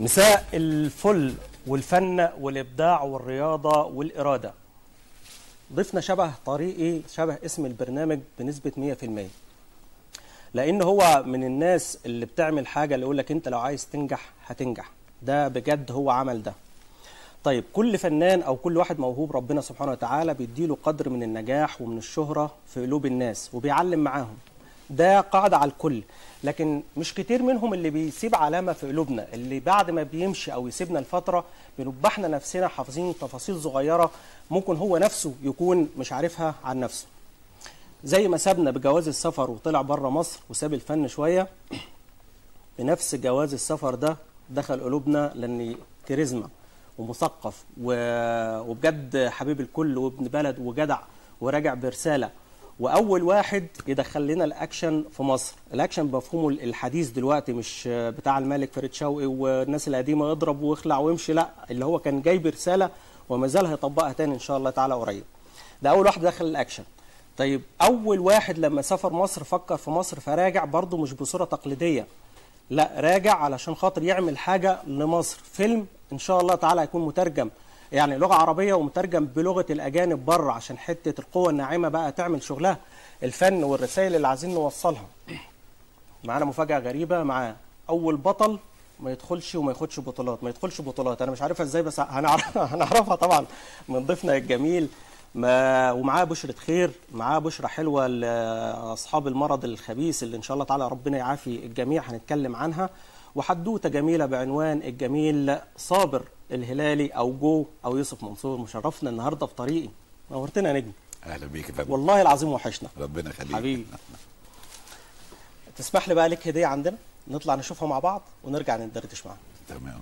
مساء الفل والفن والابداع والرياضه والاراده ضفنا شبه طريقي شبه اسم البرنامج بنسبه 100% لان هو من الناس اللي بتعمل حاجه اللي يقول لك انت لو عايز تنجح هتنجح ده بجد هو عمل ده طيب كل فنان او كل واحد موهوب ربنا سبحانه وتعالى بيديله قدر من النجاح ومن الشهره في قلوب الناس وبيعلم معاهم ده قاعده على الكل لكن مش كتير منهم اللي بيسيب علامه في قلوبنا اللي بعد ما بيمشي او يسيبنا لفتره بنبقى احنا نفسنا حافظين تفاصيل صغيره ممكن هو نفسه يكون مش عارفها عن نفسه زي ما سابنا بجواز السفر وطلع بره مصر وساب الفن شويه بنفس جواز السفر ده دخل قلوبنا لان كاريزما ومثقف و- وبجد حبيب الكل وابن بلد وجدع وراجع برساله واول واحد يدخل لنا الاكشن في مصر الاكشن بمفهومه الحديث دلوقتي مش بتاع الملك فريد شوقي والناس القديمه يضرب ويخلع ويمشي لا اللي هو كان جاي برساله وما زال هيطبقها تاني ان شاء الله تعالى قريب ده اول واحد دخل الاكشن طيب اول واحد لما سافر مصر فكر في مصر فراجع برضه مش بصوره تقليديه لا راجع علشان خاطر يعمل حاجه لمصر فيلم ان شاء الله تعالى هيكون مترجم يعني لغه عربيه ومترجم بلغه الاجانب بره عشان حته القوه الناعمه بقى تعمل شغلها الفن والرسائل اللي عايزين نوصلها معانا مفاجاه غريبه مع اول بطل ما يدخلش وما ياخدش بطولات ما يدخلش بطولات انا مش عارفها ازاي بس هنعرف هنعرفها طبعا من ضيفنا الجميل ما ومعاه بشرة خير معاه بشرة حلوة لأصحاب المرض الخبيث اللي إن شاء الله تعالى ربنا يعافي الجميع هنتكلم عنها وحدوتة جميلة بعنوان الجميل صابر الهلالي أو جو أو يوسف منصور مشرفنا النهاردة في طريقي نورتنا يا نجم اهلا بيك يا فندم والله العظيم وحشنا ربنا يخليك حبيبي تسمح لي بقى لك هدية عندنا نطلع نشوفها مع بعض ونرجع ندردش معاها تمام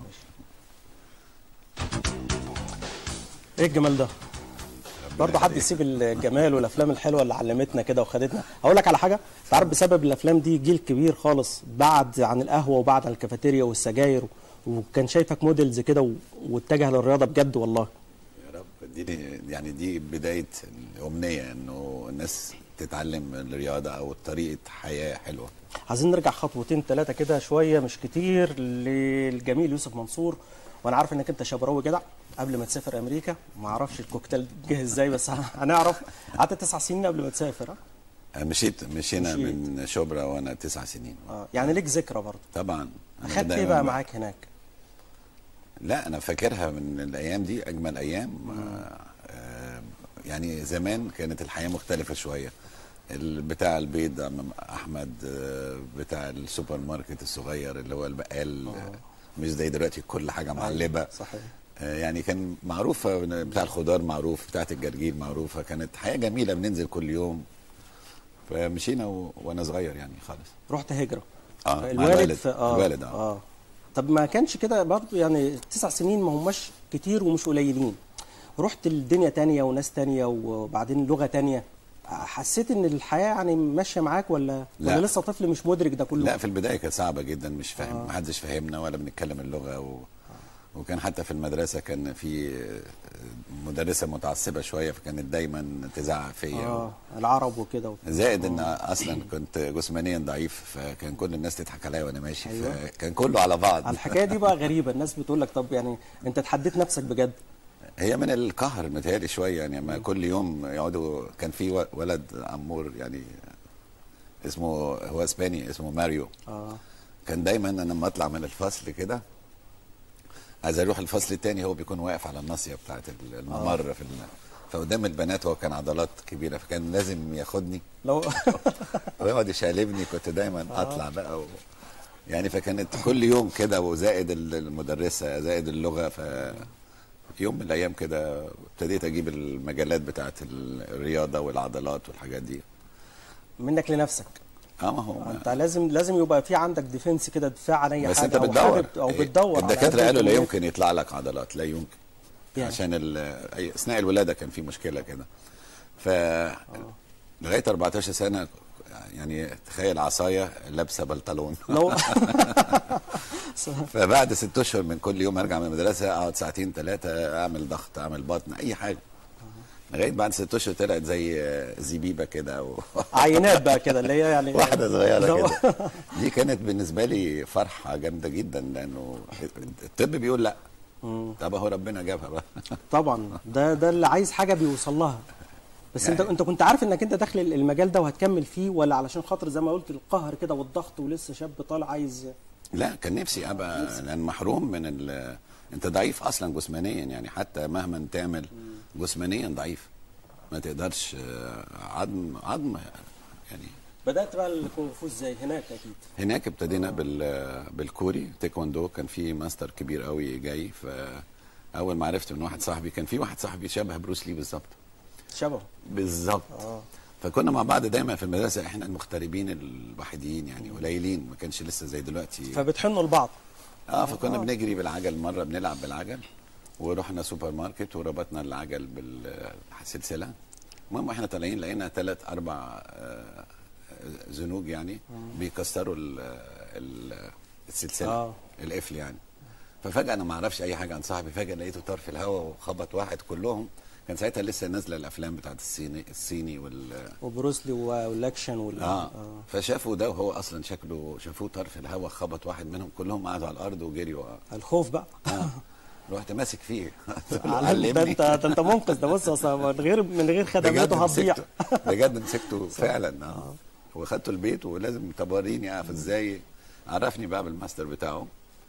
ايه الجمال ده برضه حد يسيب الجمال والافلام الحلوه اللي علمتنا كده وخدتنا اقول لك على حاجه انت عارف بسبب الافلام دي جيل كبير خالص بعد عن القهوه وبعد عن الكافيتيريا والسجاير وكان شايفك موديلز كده و- واتجه للرياضه بجد والله يا رب دي يعني دي بدايه الامنيه انه الناس تتعلم الرياضه او طريقه حياه حلوه عايزين نرجع خطوتين ثلاثه كده شويه مش كتير للجميل يوسف منصور وانا عارف انك انت شبراوي جدع قبل ما تسافر امريكا ما اعرفش الكوكتيل جه ازاي بس هنعرف قعدت تسع سنين قبل ما تسافر ها؟ مشيت مشينا مشيت. من شبرا وانا تسع سنين اه يعني ليك ذكرى برضه طبعا أنا اخدت ايه دايماً بقى معاك هناك لا انا فاكرها من الايام دي اجمل ايام آه، آه، يعني زمان كانت الحياه مختلفه شويه ال- بتاع البيض أمام احمد آه، بتاع السوبر ماركت الصغير اللي هو البقال آه، مش زي دلوقتي كل حاجه معلبه صحيح آه، يعني كان معروفه بتاع الخضار معروف بتاعت الجرجير معروفه كانت حياه جميله بننزل كل يوم فمشينا و... وانا صغير يعني خالص رحت هجره اه مع الوالد الوالد في اه الوالد اه, اه طب ما كانش كده برضه يعني تسع سنين ما هماش كتير ومش قليلين رحت الدنيا تانية وناس تانية وبعدين لغة تانية حسيت ان الحياة يعني ماشية معاك ولا لا. ولا لسه طفل مش مدرك ده كله لا في البدايه كانت صعبه جدا مش فاهم آه. محدش فاهمنا ولا بنتكلم اللغه و... وكان حتى في المدرسه كان في مدرسه متعصبه شويه فكانت دايما تزعق فيا و... اه العرب وكده زائد ان اصلا كنت جسمانيا ضعيف فكان كل الناس تضحك عليا وانا ماشي أيوة. فكان كله على بعض على الحكاية دي بقى غريبة الناس بتقول لك طب يعني انت اتحديت نفسك بجد هي من القهر متهيألي شويه يعني ما كل يوم يقعدوا كان في و- ولد امور يعني اسمه هو اسباني اسمه ماريو اه كان دايما انا لما اطلع من الفصل كده عايز اروح الفصل التاني هو بيكون واقف على الناصيه بتاعت الممر في ال... فقدام البنات هو كان عضلات كبيره فكان لازم ياخدني لو ويقعد يشقلبني كنت دايما اطلع بقى و... يعني فكانت كل يوم كده وزائد ال- المدرسه زائد اللغه ف يوم من الايام كده ابتديت اجيب المجالات بتاعت الرياضه والعضلات والحاجات دي منك لنفسك اه ما هو انت لازم لازم يبقى في عندك ديفنس كده دفاع عن اي بس حاجه انت أو بتدور حابب- او بتدور على الدكاتره قد قالوا لا الإمكانيات. يمكن يطلع لك عضلات لا يمكن يعني. عشان ال- أي- اثناء الولاده كان في مشكله كده ف لغايه 14 سنه يعني تخيل عصايه لابسه بنطلون لو فبعد ست اشهر من كل يوم ارجع من المدرسه اقعد ساعتين ثلاثه اعمل ضغط اعمل بطن اي حاجه لغايه بعد ست اشهر طلعت زي آه، زبيبه كده و... عينات بقى كده اللي هي يعني واحده صغيره لو- كده دي كانت بالنسبه لي فرحه جامده جدا لانه الطب بيقول لا طب اهو ربنا جابها بقى طبعا ده ده اللي عايز حاجه بيوصل لها بس انت يعني- انت كنت عارف انك انت داخل المجال ده وهتكمل فيه ولا علشان خاطر زي ما قلت القهر كده والضغط ولسه شاب طالع عايز لا كان نفسي ابقى لان محروم من ال... انت ضعيف اصلا جسمانيا يعني حتى مهما تعمل جسمانيا ضعيف ما تقدرش آه، عظم عظم يعني بدات بقى الكونغ فو ازاي هناك اكيد هناك ابتدينا بال بالكوري تايكوندو كان في ماستر كبير قوي جاي فاول ما عرفت من واحد صاحبي كان في واحد صاحبي شبه بروس لي بالظبط شبهه بالظبط اه فكنا مع بعض دايما في المدرسه احنا المغتربين الوحيدين يعني قليلين ما كانش لسه زي دلوقتي فبتحنوا لبعض اه فكنا بنجري بالعجل مره بنلعب بالعجل ورحنا سوبر ماركت وربطنا العجل بالسلسله المهم احنا طالعين لقينا ثلاث اربع آه، زنوج يعني بيكسروا ال ال السلسله آه. آه. القفل يعني ففجاه انا ما اعرفش اي حاجه عن صاحبي فجاه لقيته طار في الهواء وخبط واحد كلهم كان ساعتها لسه نازله الافلام بتاعت الصيني الصيني وال وبروسلي والاكشن وال اه فشافوا ده وهو اصلا شكله شافوه طار في الهواء خبط واحد منهم كلهم قعدوا على الارض وجريوا الخوف بقى آه. رحت ماسك فيه قلت له علم- ده انت ده انت منقذ ده بص اصل من غير من غير بجد خدماته هتضيع مسكته بجد مسكته فعلا اه واخدته البيت ولازم طب وريني اعرف ازاي عرفني بقى بالماستر بتاعه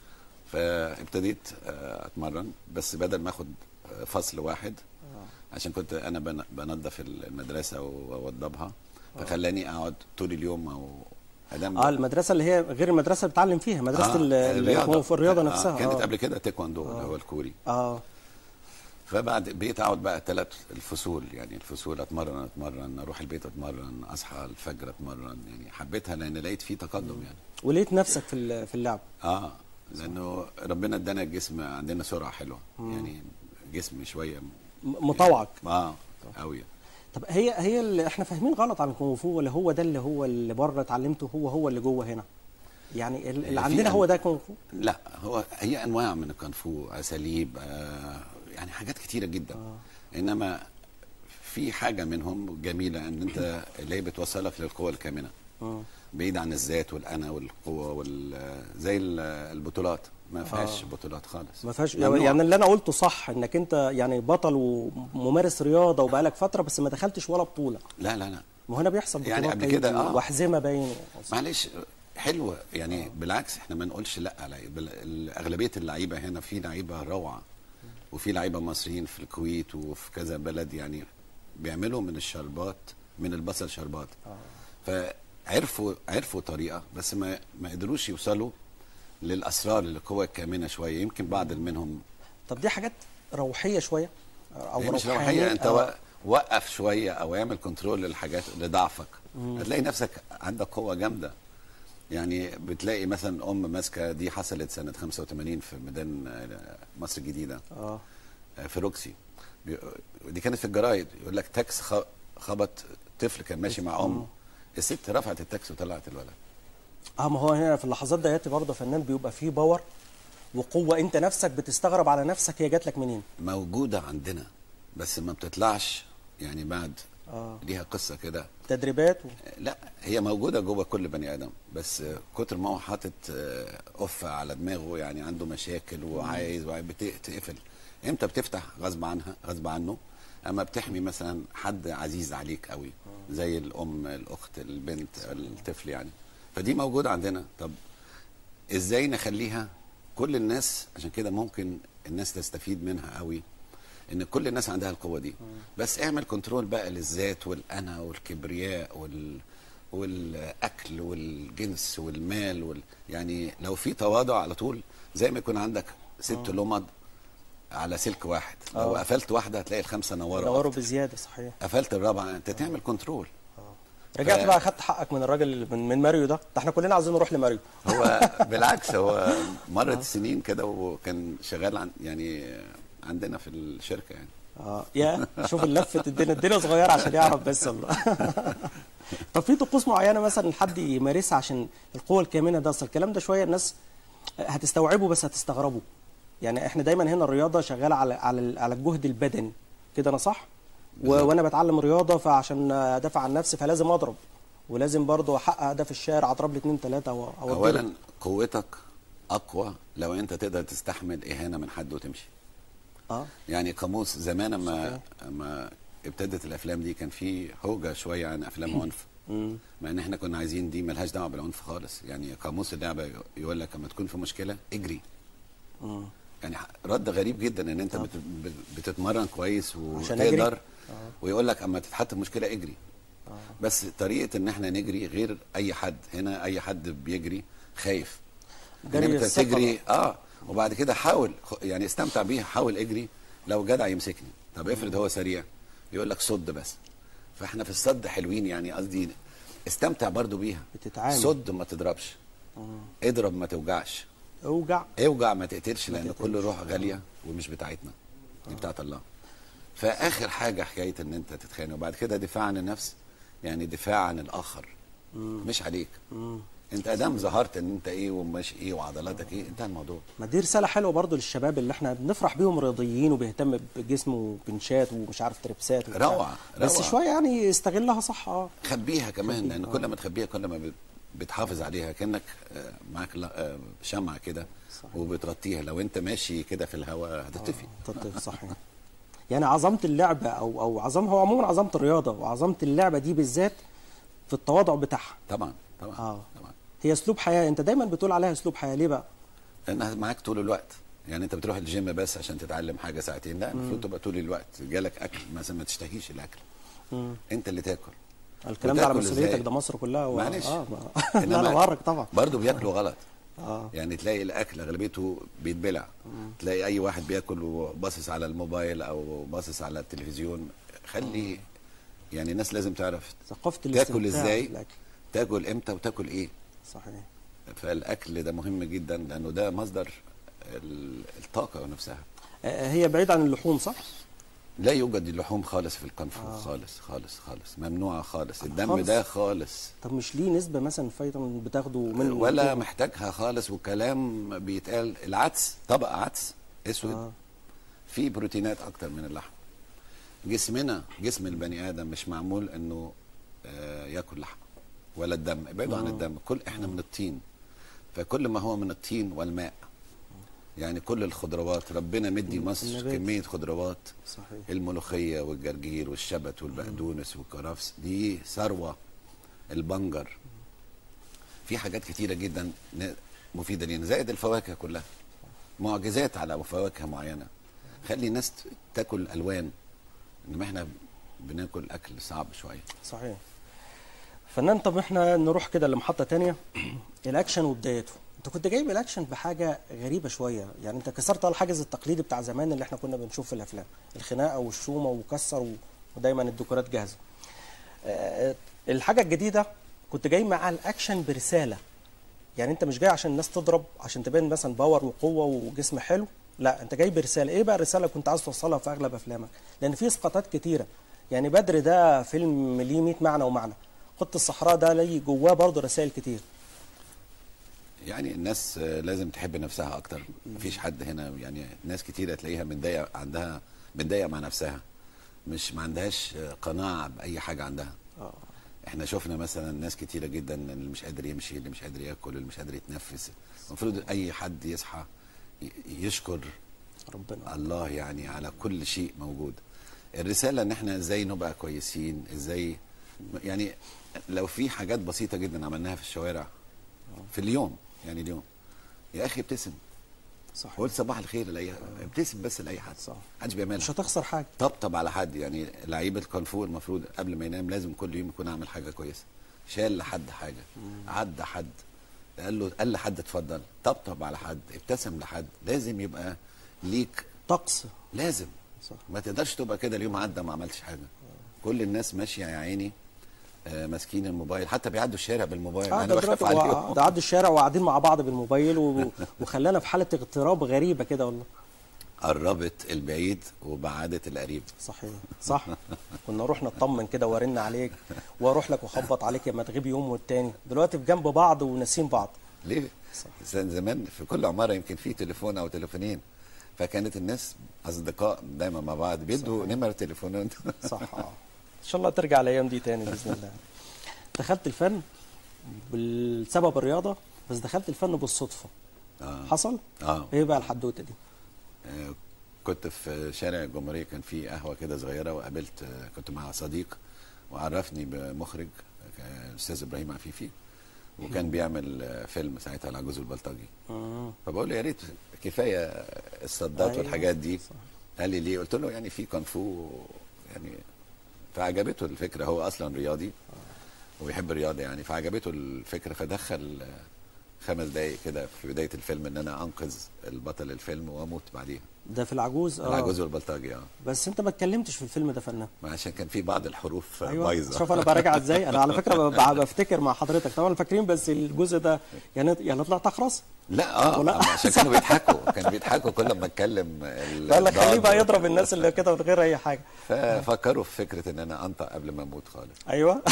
فابتديت آه، اتمرن بس بدل ما اخد آه، فصل واحد عشان كنت انا بن- بنظف المدرسه واوضبها فخلاني اقعد طول اليوم او ادام اه المدرسه اللي هي غير المدرسه اللي بتتعلم فيها مدرسه ال- الكونغ فو الرياضه آه، نفسها كانت آه. قبل كده تايكوندو اللي هو الكوري اه فبعد بقيت اقعد بقى ثلاث الفصول يعني الفصول اتمرن اتمرن اروح البيت اتمرن اصحى الفجر اتمرن يعني حبيتها لان لقيت فيه تقدم يعني ولقيت نفسك في ال- في اللعب اه لانه ربنا ادانا الجسم عندنا سرعه حلوه يعني جسم شويه م- مطوعك اه قوي طب هي هي اللي احنا فاهمين غلط عن الكونغ فو ولا هو ده اللي هو اللي بره اتعلمته هو هو اللي جوه هنا يعني ال- اللي في عندنا أن- هو ده كونغ فو لا هو هي انواع من الكونفو اساليب آه يعني حاجات كتيره جدا آه. انما في حاجه منهم جميله ان انت اللي هي بتوصلك للقوه الكامنه آه. بعيد عن الذات والانا والقوه وال زي ال- البطولات ما فيهاش بطولات خالص ما فيهاش ممنوع. يعني اللي انا قلته صح انك انت يعني بطل وممارس رياضه وبقالك فتره بس ما دخلتش ولا بطوله لا لا لا ما هنا بيحصل يعني بطولات قبل كده، باين آه. واحزمه باين معلش حلوه يعني بالعكس احنا ما نقولش لا على بال- اغلبيه اللعيبه هنا في لعيبه روعه وفي لعيبه مصريين في الكويت وفي كذا بلد يعني بيعملوا من الشربات من البصل شربات فعرفوا عرفوا طريقه بس ما ما قدروش يوصلوا للاسرار للقوه الكامنه شويه يمكن بعض منهم طب دي حاجات روحيه شويه او هي مش روحانية، روحيه انت أو- و- وقف شويه او اعمل كنترول للحاجات لضعفك هتلاقي نفسك عندك قوه جامده يعني بتلاقي مثلا ام ماسكه دي حصلت سنه 85 في ميدان آه، مصر الجديده اه آه، في روكسي بي- دي كانت في الجرايد يقول لك تاكس خ- خبط طفل كان ماشي مع امه الست رفعت التاكس وطلعت الولد اه ما هو هنا في اللحظات ديت برضه فنان بيبقى فيه باور وقوه انت نفسك بتستغرب على نفسك هي جات لك منين موجوده عندنا بس ما بتطلعش يعني بعد اه ليها قصه كده تدريبات و... لا هي موجوده جوه كل بني ادم بس كتر ما هو حاطط آه، قفه على دماغه يعني عنده مشاكل وعايز وعايز بت- تقفل امتى بتفتح غصب عنها غصب عنه اما بتحمي مثلا حد عزيز عليك قوي زي الام الاخت البنت الطفل يعني فدي موجوده عندنا طب ازاي نخليها كل الناس عشان كده ممكن الناس تستفيد منها قوي ان كل الناس عندها القوه دي بس اعمل كنترول بقى للذات والانا والكبرياء وال والاكل والجنس والمال وال... يعني لو في تواضع على طول زي ما يكون عندك ست لمض على سلك واحد لو آه. قفلت واحده هتلاقي الخمسه نوروا دوروا أكتر. بزياده صحيح قفلت الرابعه انت تعمل كنترول رجعت ف- بقى خدت حقك من الراجل اللي- من, من ماريو ده ده احنا كلنا عايزين نروح لماريو هو بالعكس هو مرت سنين كده وكان شغال عن يعني عندنا في الشركه يعني اه يا شوف اللفه الدنيا الدنيا صغيره عشان يعرف بس والله طب في طقوس معينه مثلا حد يمارسها عشان القوه الكامنه ده اصل الكلام ده شويه الناس هتستوعبه بس هتستغربه يعني احنا دايما هنا الرياضه شغاله على على على الجهد البدني كده انا صح و... بالظبط. وانا بتعلم رياضه فعشان ادافع عن نفسي فلازم اضرب ولازم برضه احقق هدف الشارع اضرب لي اتنين تلاته او او أتضرب. اولا قوتك اقوى لو انت تقدر تستحمل اهانه من حد وتمشي اه يعني قاموس زمان اما اما ابتدت الافلام دي كان في هوجه شويه عن افلام عنف مم. مع ان احنا كنا عايزين دي ملهاش دعوه بالعنف خالص يعني قاموس اللعبه يقول لك اما تكون في مشكله اجري مم. يعني رد غريب جدا ان انت بت بت- بتتمرن كويس عشان أجري؟ وتقدر ويقول لك اما تتحط في مشكله اجري بس طريقه ان احنا نجري غير اي حد هنا اي حد بيجري خايف جري ان انت الثقة تجري اه وبعد كده حاول خ- يعني استمتع بيها حاول اجري لو جدع يمسكني طب افرض هو سريع يقول لك صد بس فاحنا في الصد حلوين يعني قصدي استمتع برضو بيها بتتعامل. صد ما تضربش اضرب ما توجعش اوجع اوجع ما تقتلش لان تقتلش. كل روح غاليه ومش بتاعتنا دي بتاعت الله فاخر حاجه حكايه ان انت تتخانق وبعد كده دفاع عن النفس يعني دفاع عن الاخر مش عليك انت ادام ظهرت ان انت ايه وماشي ايه وعضلاتك ايه انتهى الموضوع ما دي رساله حلوه برضو للشباب اللي احنا بنفرح بيهم رياضيين وبيهتم بجسمه وبنشات ومش عارف تربسات وبتاع. روعة، بس روعة. شويه يعني يستغلها صح اه خبيها كمان لان آه. كل ما تخبيها كل ما بت- بتحافظ عليها كانك آه، معاك لا- آه، شمعة كده صحيح. وبتغطيها لو انت ماشي كده في الهواء هتطفي تطفي صحيح يعني عظمه اللعبه او او عظمها هو عموما عظمه الرياضه وعظمه اللعبه دي بالذات في التواضع بتاعها طبعا طبعا آه. طبعا هي اسلوب حياه انت دايما بتقول عليها اسلوب حياه ليه بقى لانها معاك طول الوقت يعني انت بتروح الجيم بس عشان تتعلم حاجه ساعتين لا المفروض تبقى طول الوقت جالك اكل مثلا ما تشتهيش الاكل مم. انت اللي تاكل الكلام ده على وتاكل مسؤوليتك إزاي؟ ده مصر كلها و... معلش. اه ما... لا إنما لا بهرج طبعا برضه بياكلوا غلط اه يعني تلاقي الاكل اغلبيته بيتبلع تلاقي اي واحد بياكل وباصص على الموبايل او باصص على التلفزيون خلي يعني الناس لازم تعرف ثقافه تاكل الاستمتاع ازاي بالأكل. تاكل امتى وتاكل ايه صحيح فالاكل ده مهم جدا لانه ده مصدر ال- الطاقه نفسها آه، هي بعيد عن اللحوم صح؟ لا يوجد اللحوم خالص في الكونفو آه. خالص خالص خالص ممنوعه خالص الدم خالص؟ ده خالص طب مش ليه نسبه مثلا فيتامين بتاخده منه ولا محتاجها خالص وكلام بيتقال العدس طبق عدس اسود آه. فيه بروتينات اكتر من اللحم جسمنا جسم البني ادم مش معمول انه آه، ياكل لحم ولا الدم ابعدوا عن آه. الدم كل احنا من الطين فكل ما هو من الطين والماء يعني كل الخضروات ربنا مدي مصر النبات. كميه خضروات صحيح الملوخيه والجرجير والشبت والبقدونس والكرفس دي ثروه البنجر في حاجات كتيره جدا ن- مفيده لينا زائد الفواكه كلها معجزات على فواكه معينه خلي الناس ت- تاكل الوان انما احنا بناكل اكل صعب شويه صحيح فنان طب احنا نروح كده لمحطه تانية الاكشن وبدايته انت كنت جايب الاكشن بحاجه غريبه شويه يعني انت كسرت الحاجز التقليدي بتاع زمان اللي احنا كنا بنشوف في الافلام الخناقه والشومه وكسر و- ودايما الديكورات جاهزه آه، الحاجه الجديده كنت جاي مع الاكشن برساله يعني انت مش جاي عشان الناس تضرب عشان تبين مثلا باور وقوه وجسم حلو لا انت جاي برساله ايه بقى الرساله اللي كنت عايز توصلها في اغلب افلامك لان في اسقاطات كتيره يعني بدر ده فيلم ليه 100 معنى ومعنى قط الصحراء ده ليه جواه برضه رسائل كتير يعني الناس آه، لازم تحب نفسها اكتر مفيش حد هنا يعني ناس كتيره تلاقيها متضايقه عندها متضايقه مع نفسها مش ما عندهاش آه، قناعه باي حاجه عندها اه احنا شفنا مثلا ناس كتيره جدا اللي مش قادر يمشي اللي مش قادر ياكل اللي مش قادر يتنفس المفروض اي حد يصحى ي- يشكر ربنا الله يعني على كل شيء موجود الرساله ان احنا ازاي نبقى كويسين ازاي يعني لو في حاجات بسيطه جدا عملناها في الشوارع في اليوم يعني اليوم يا اخي ابتسم صح قول صباح الخير لاي ابتسم بس لاي حد صح. محدش بيعملها مش هتخسر حاجه طبطب على حد يعني لعيب الكونفو المفروض قبل ما ينام لازم كل يوم يكون عامل حاجه كويسه شال لحد حاجه عدى حد قال له قال لحد اتفضل طبطب على حد ابتسم لحد لازم يبقى ليك طقس لازم صح ما تقدرش تبقى كده اليوم عدى ما عملتش حاجه كل الناس ماشيه يا عيني آه، ماسكين الموبايل حتى بيعدوا الشارع بالموبايل اه انا ده بخاف دلوقتي هو- عليهم ده عدوا الشارع وقاعدين مع بعض بالموبايل و... وخلانا في حاله اغتراب غريبه كده والله قربت البعيد وبعدت القريب صحيح صح كنا نروح نطمن كده وارن عليك واروح لك واخبط عليك لما تغيب يوم والتاني دلوقتي في جنب بعض وناسين بعض ليه؟ صح. زمان زمان في كل عماره يمكن في تليفون او تليفونين فكانت الناس اصدقاء دايما مع بعض بيدوا نمر تليفونات صح اه ان شاء الله ترجع الايام دي تاني باذن الله دخلت الفن بسبب الرياضه بس دخلت الفن بالصدفه اه حصل اه ايه بقى الحدوته دي آه، كنت في شارع الجمهورية كان في قهوة كده صغيرة وقابلت آه، كنت مع صديق وعرفني بمخرج آه، الأستاذ إبراهيم عفيفي وكان بيعمل آه، فيلم ساعتها العجوز والبلطجي مم. فبقول له يا ريت كفاية الصدات أيوة، والحاجات دي صح. قال لي ليه قلت له يعني في كونغ فو يعني فعجبته الفكرة هو أصلا رياضي وبيحب الرياضة يعني فعجبته الفكرة فدخل آه، خمس دقايق كده في بداية الفيلم إن أنا أنقذ البطل الفيلم وأموت بعديها ده في العجوز اه العجوز والبلطجي اه بس انت ما اتكلمتش في الفيلم ده فنان ما عشان كان في بعض الحروف ايوه بايظه شوف انا براجع ازاي انا على فكره ب- ب- بفتكر مع حضرتك طبعا فاكرين بس الجزء ده يعني يعني طلعت اخرس لا اه ولا- عشان كانوا بيضحكوا كانوا بيضحكوا كل ما اتكلم ال- لا لا خليه الضاد. بقى يضرب الناس اللي كده من غير اي حاجه ففكروا في فكره ان انا انطق قبل ما اموت خالص ايوه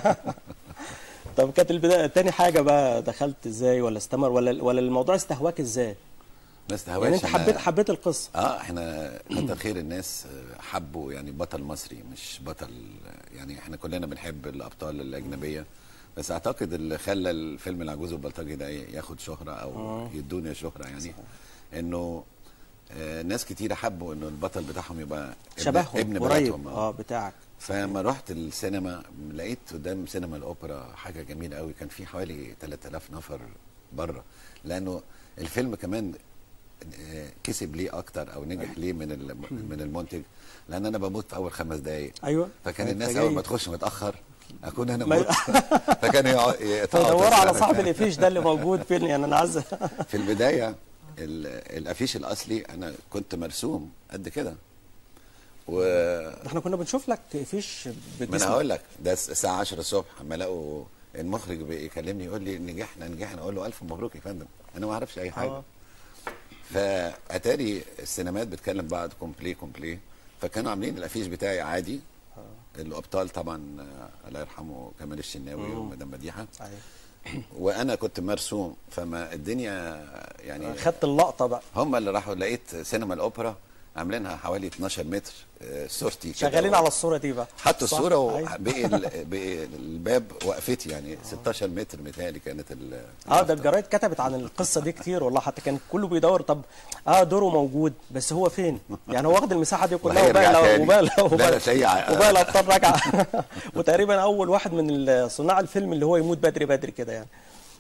طب كانت البدايه تاني حاجه بقى دخلت ازاي ولا استمر ولا ولا الموضوع استهواك ازاي ما استهواش يعني انت أنا- حبيت حبيت القصه اه احنا كتر خير الناس حبوا يعني بطل مصري مش بطل يعني احنا كلنا بنحب الابطال الاجنبيه بس اعتقد اللي خلى الفيلم العجوز والبلطجي ده ياخد شهره او آه. يدوني شهره يعني انه آه ناس كتير حبوا انه البطل بتاعهم يبقى ابن- شبههم ابن قريب بلدهم اه بتاعك فلما رحت السينما لقيت قدام سينما الاوبرا حاجه جميله قوي كان في حوالي 3000 نفر بره لانه الفيلم كمان آه، كسب ليه اكتر او نجح ليه من ال- من المنتج لان انا بموت في اول خمس دقائق ايوه فكان أنت الناس جاي اول ما تخش متاخر اكون انا ما- موت فكانوا يقعد- يقطعوا تدور على تذكرة. صاحب الافيش ده اللي موجود فين يعني انا عايز في البدايه ال- الافيش الاصلي انا كنت مرسوم قد كده و احنا كنا بنشوف لك افيش ما انا بجسمك هقول لك ده الساعه 10 الصبح اما لقوا المخرج بيكلمني يقول لي نجحنا نجحنا اقول له الف مبروك يا فندم انا ما اعرفش اي حاجه آه. فاتاري السينمات بتكلم بعض كومبلي كومبلي فكانوا عاملين الافيش بتاعي عادي الابطال طبعا آه، الله يرحمه كمال الشناوي مم. ومدام مديحه أيوة. وانا كنت مرسوم فما الدنيا يعني خدت اللقطه بقى هم اللي راحوا لقيت سينما الاوبرا عاملينها حوالي 12 متر آه، صورتي كده. شغالين على الصوره دي بقى حطوا صح؟ الصوره أيوة. وبقي ال- بقي الباب وقفتي يعني 16 متر متهيألي كانت ال اه ده الجرايد كتبت عن القصه دي كتير والله حتى كان كله بيدور طب اه دوره موجود بس هو فين؟ يعني هو واخد المساحه دي كلها وهيرجع وبقى تاني. وبقى لا، وبقى لا، تلاقيه- وبقى الابطال راجعه وتقريبا اول واحد من صناع الفيلم اللي هو يموت بدري بدري كده يعني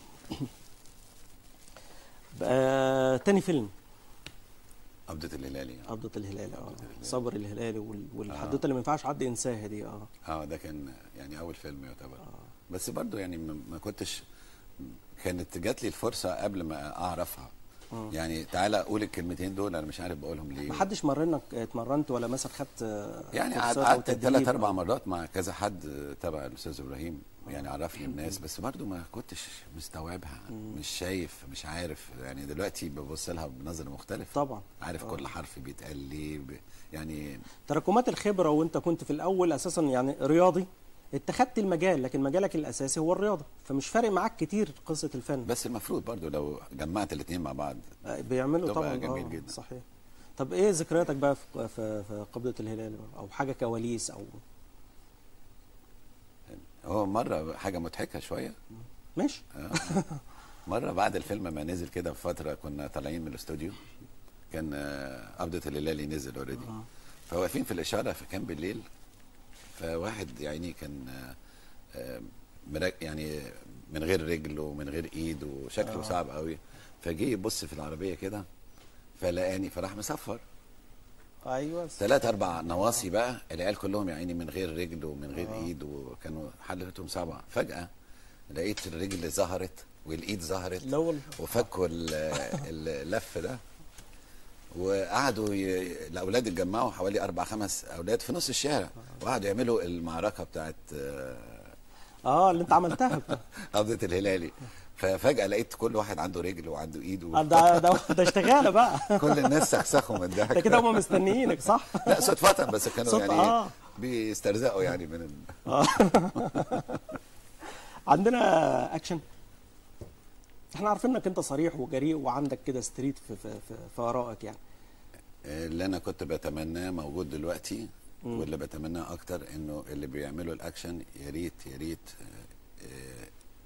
آه تاني فيلم قبضة الهلالي قبضة الهلال اه صبر الهلالي وال- والحدوته اللي ما ينفعش حد ينساها دي اه اه ده كان يعني اول فيلم يعتبر بس برضو يعني ما ما كنتش كانت جات لي الفرصه قبل ما اعرفها يعني تعالى قول الكلمتين دول انا مش عارف بقولهم ليه ما حدش مرنك اتمرنت ولا مثلا خدت آه، يعني كورسات قعدت أو قعدت تدريب ثلاث اربع أو- مرات مع كذا حد تبع الاستاذ ابراهيم يعني عرفني الناس بس برضو ما كنتش مستوعبها مش شايف مش عارف يعني دلوقتي ببص لها بنظره مختلفه طبعا عارف آه. كل حرف بيتقال ليه ب... يعني تراكمات الخبره وانت كنت في الاول اساسا يعني رياضي اتخذت المجال لكن مجالك الاساسي هو الرياضه فمش فارق معاك كتير قصه الفن بس المفروض برضو لو جمعت الاثنين مع بعض آه، بيعملوا تبقى طبعا جميل آه، جدا. صحيح طب ايه ذكرياتك بقى في في, في قبضه الهلال او حاجه كواليس او هو مره حاجه مضحكه شويه ماشي آه. مره بعد الفيلم ما نزل كده بفتره كنا طالعين من الاستوديو كان آه، قبضه الهلالي نزل اوريدي آه. فواقفين في الاشاره فكان بالليل فواحد يعني كان آه، آه، مرا- يعني من غير رجل ومن غير ايد وشكله آه. صعب قوي فجه يبص في العربيه كده فلقاني فراح مصفر ايوه ثلاث اربع نواصي بقى العيال كلهم يا عيني من غير رجل ومن غير آه. ايد وكانوا حالتهم صعبه فجاه لقيت الرجل ظهرت والايد ظهرت لا والله وفكوا ال- اللف ده وقعدوا ي... الاولاد اتجمعوا حوالي اربع خمس اولاد في نص الشارع وقعدوا يعملوا المعركه بتاعت آه، اه اللي انت عملتها قبضه الهلالي ففجاه لقيت كل واحد عنده رجل وعنده ايد آه، و... ده ده ده اشتغاله بقى كل الناس سخسخوا من الضحك ده كده هم مستنيينك صح؟ لا صدفه بس كانوا صدفة، يعني آه. بيسترزقوا يعني من ال... آه. عندنا اكشن احنا عارفين انك انت صريح وجريء وعندك كده ستريت في في في, في ارائك يعني اللي انا كنت بتمناه موجود دلوقتي واللي بتمناه اكتر انه اللي بيعملوا الاكشن يا ريت يا ريت آه، آه،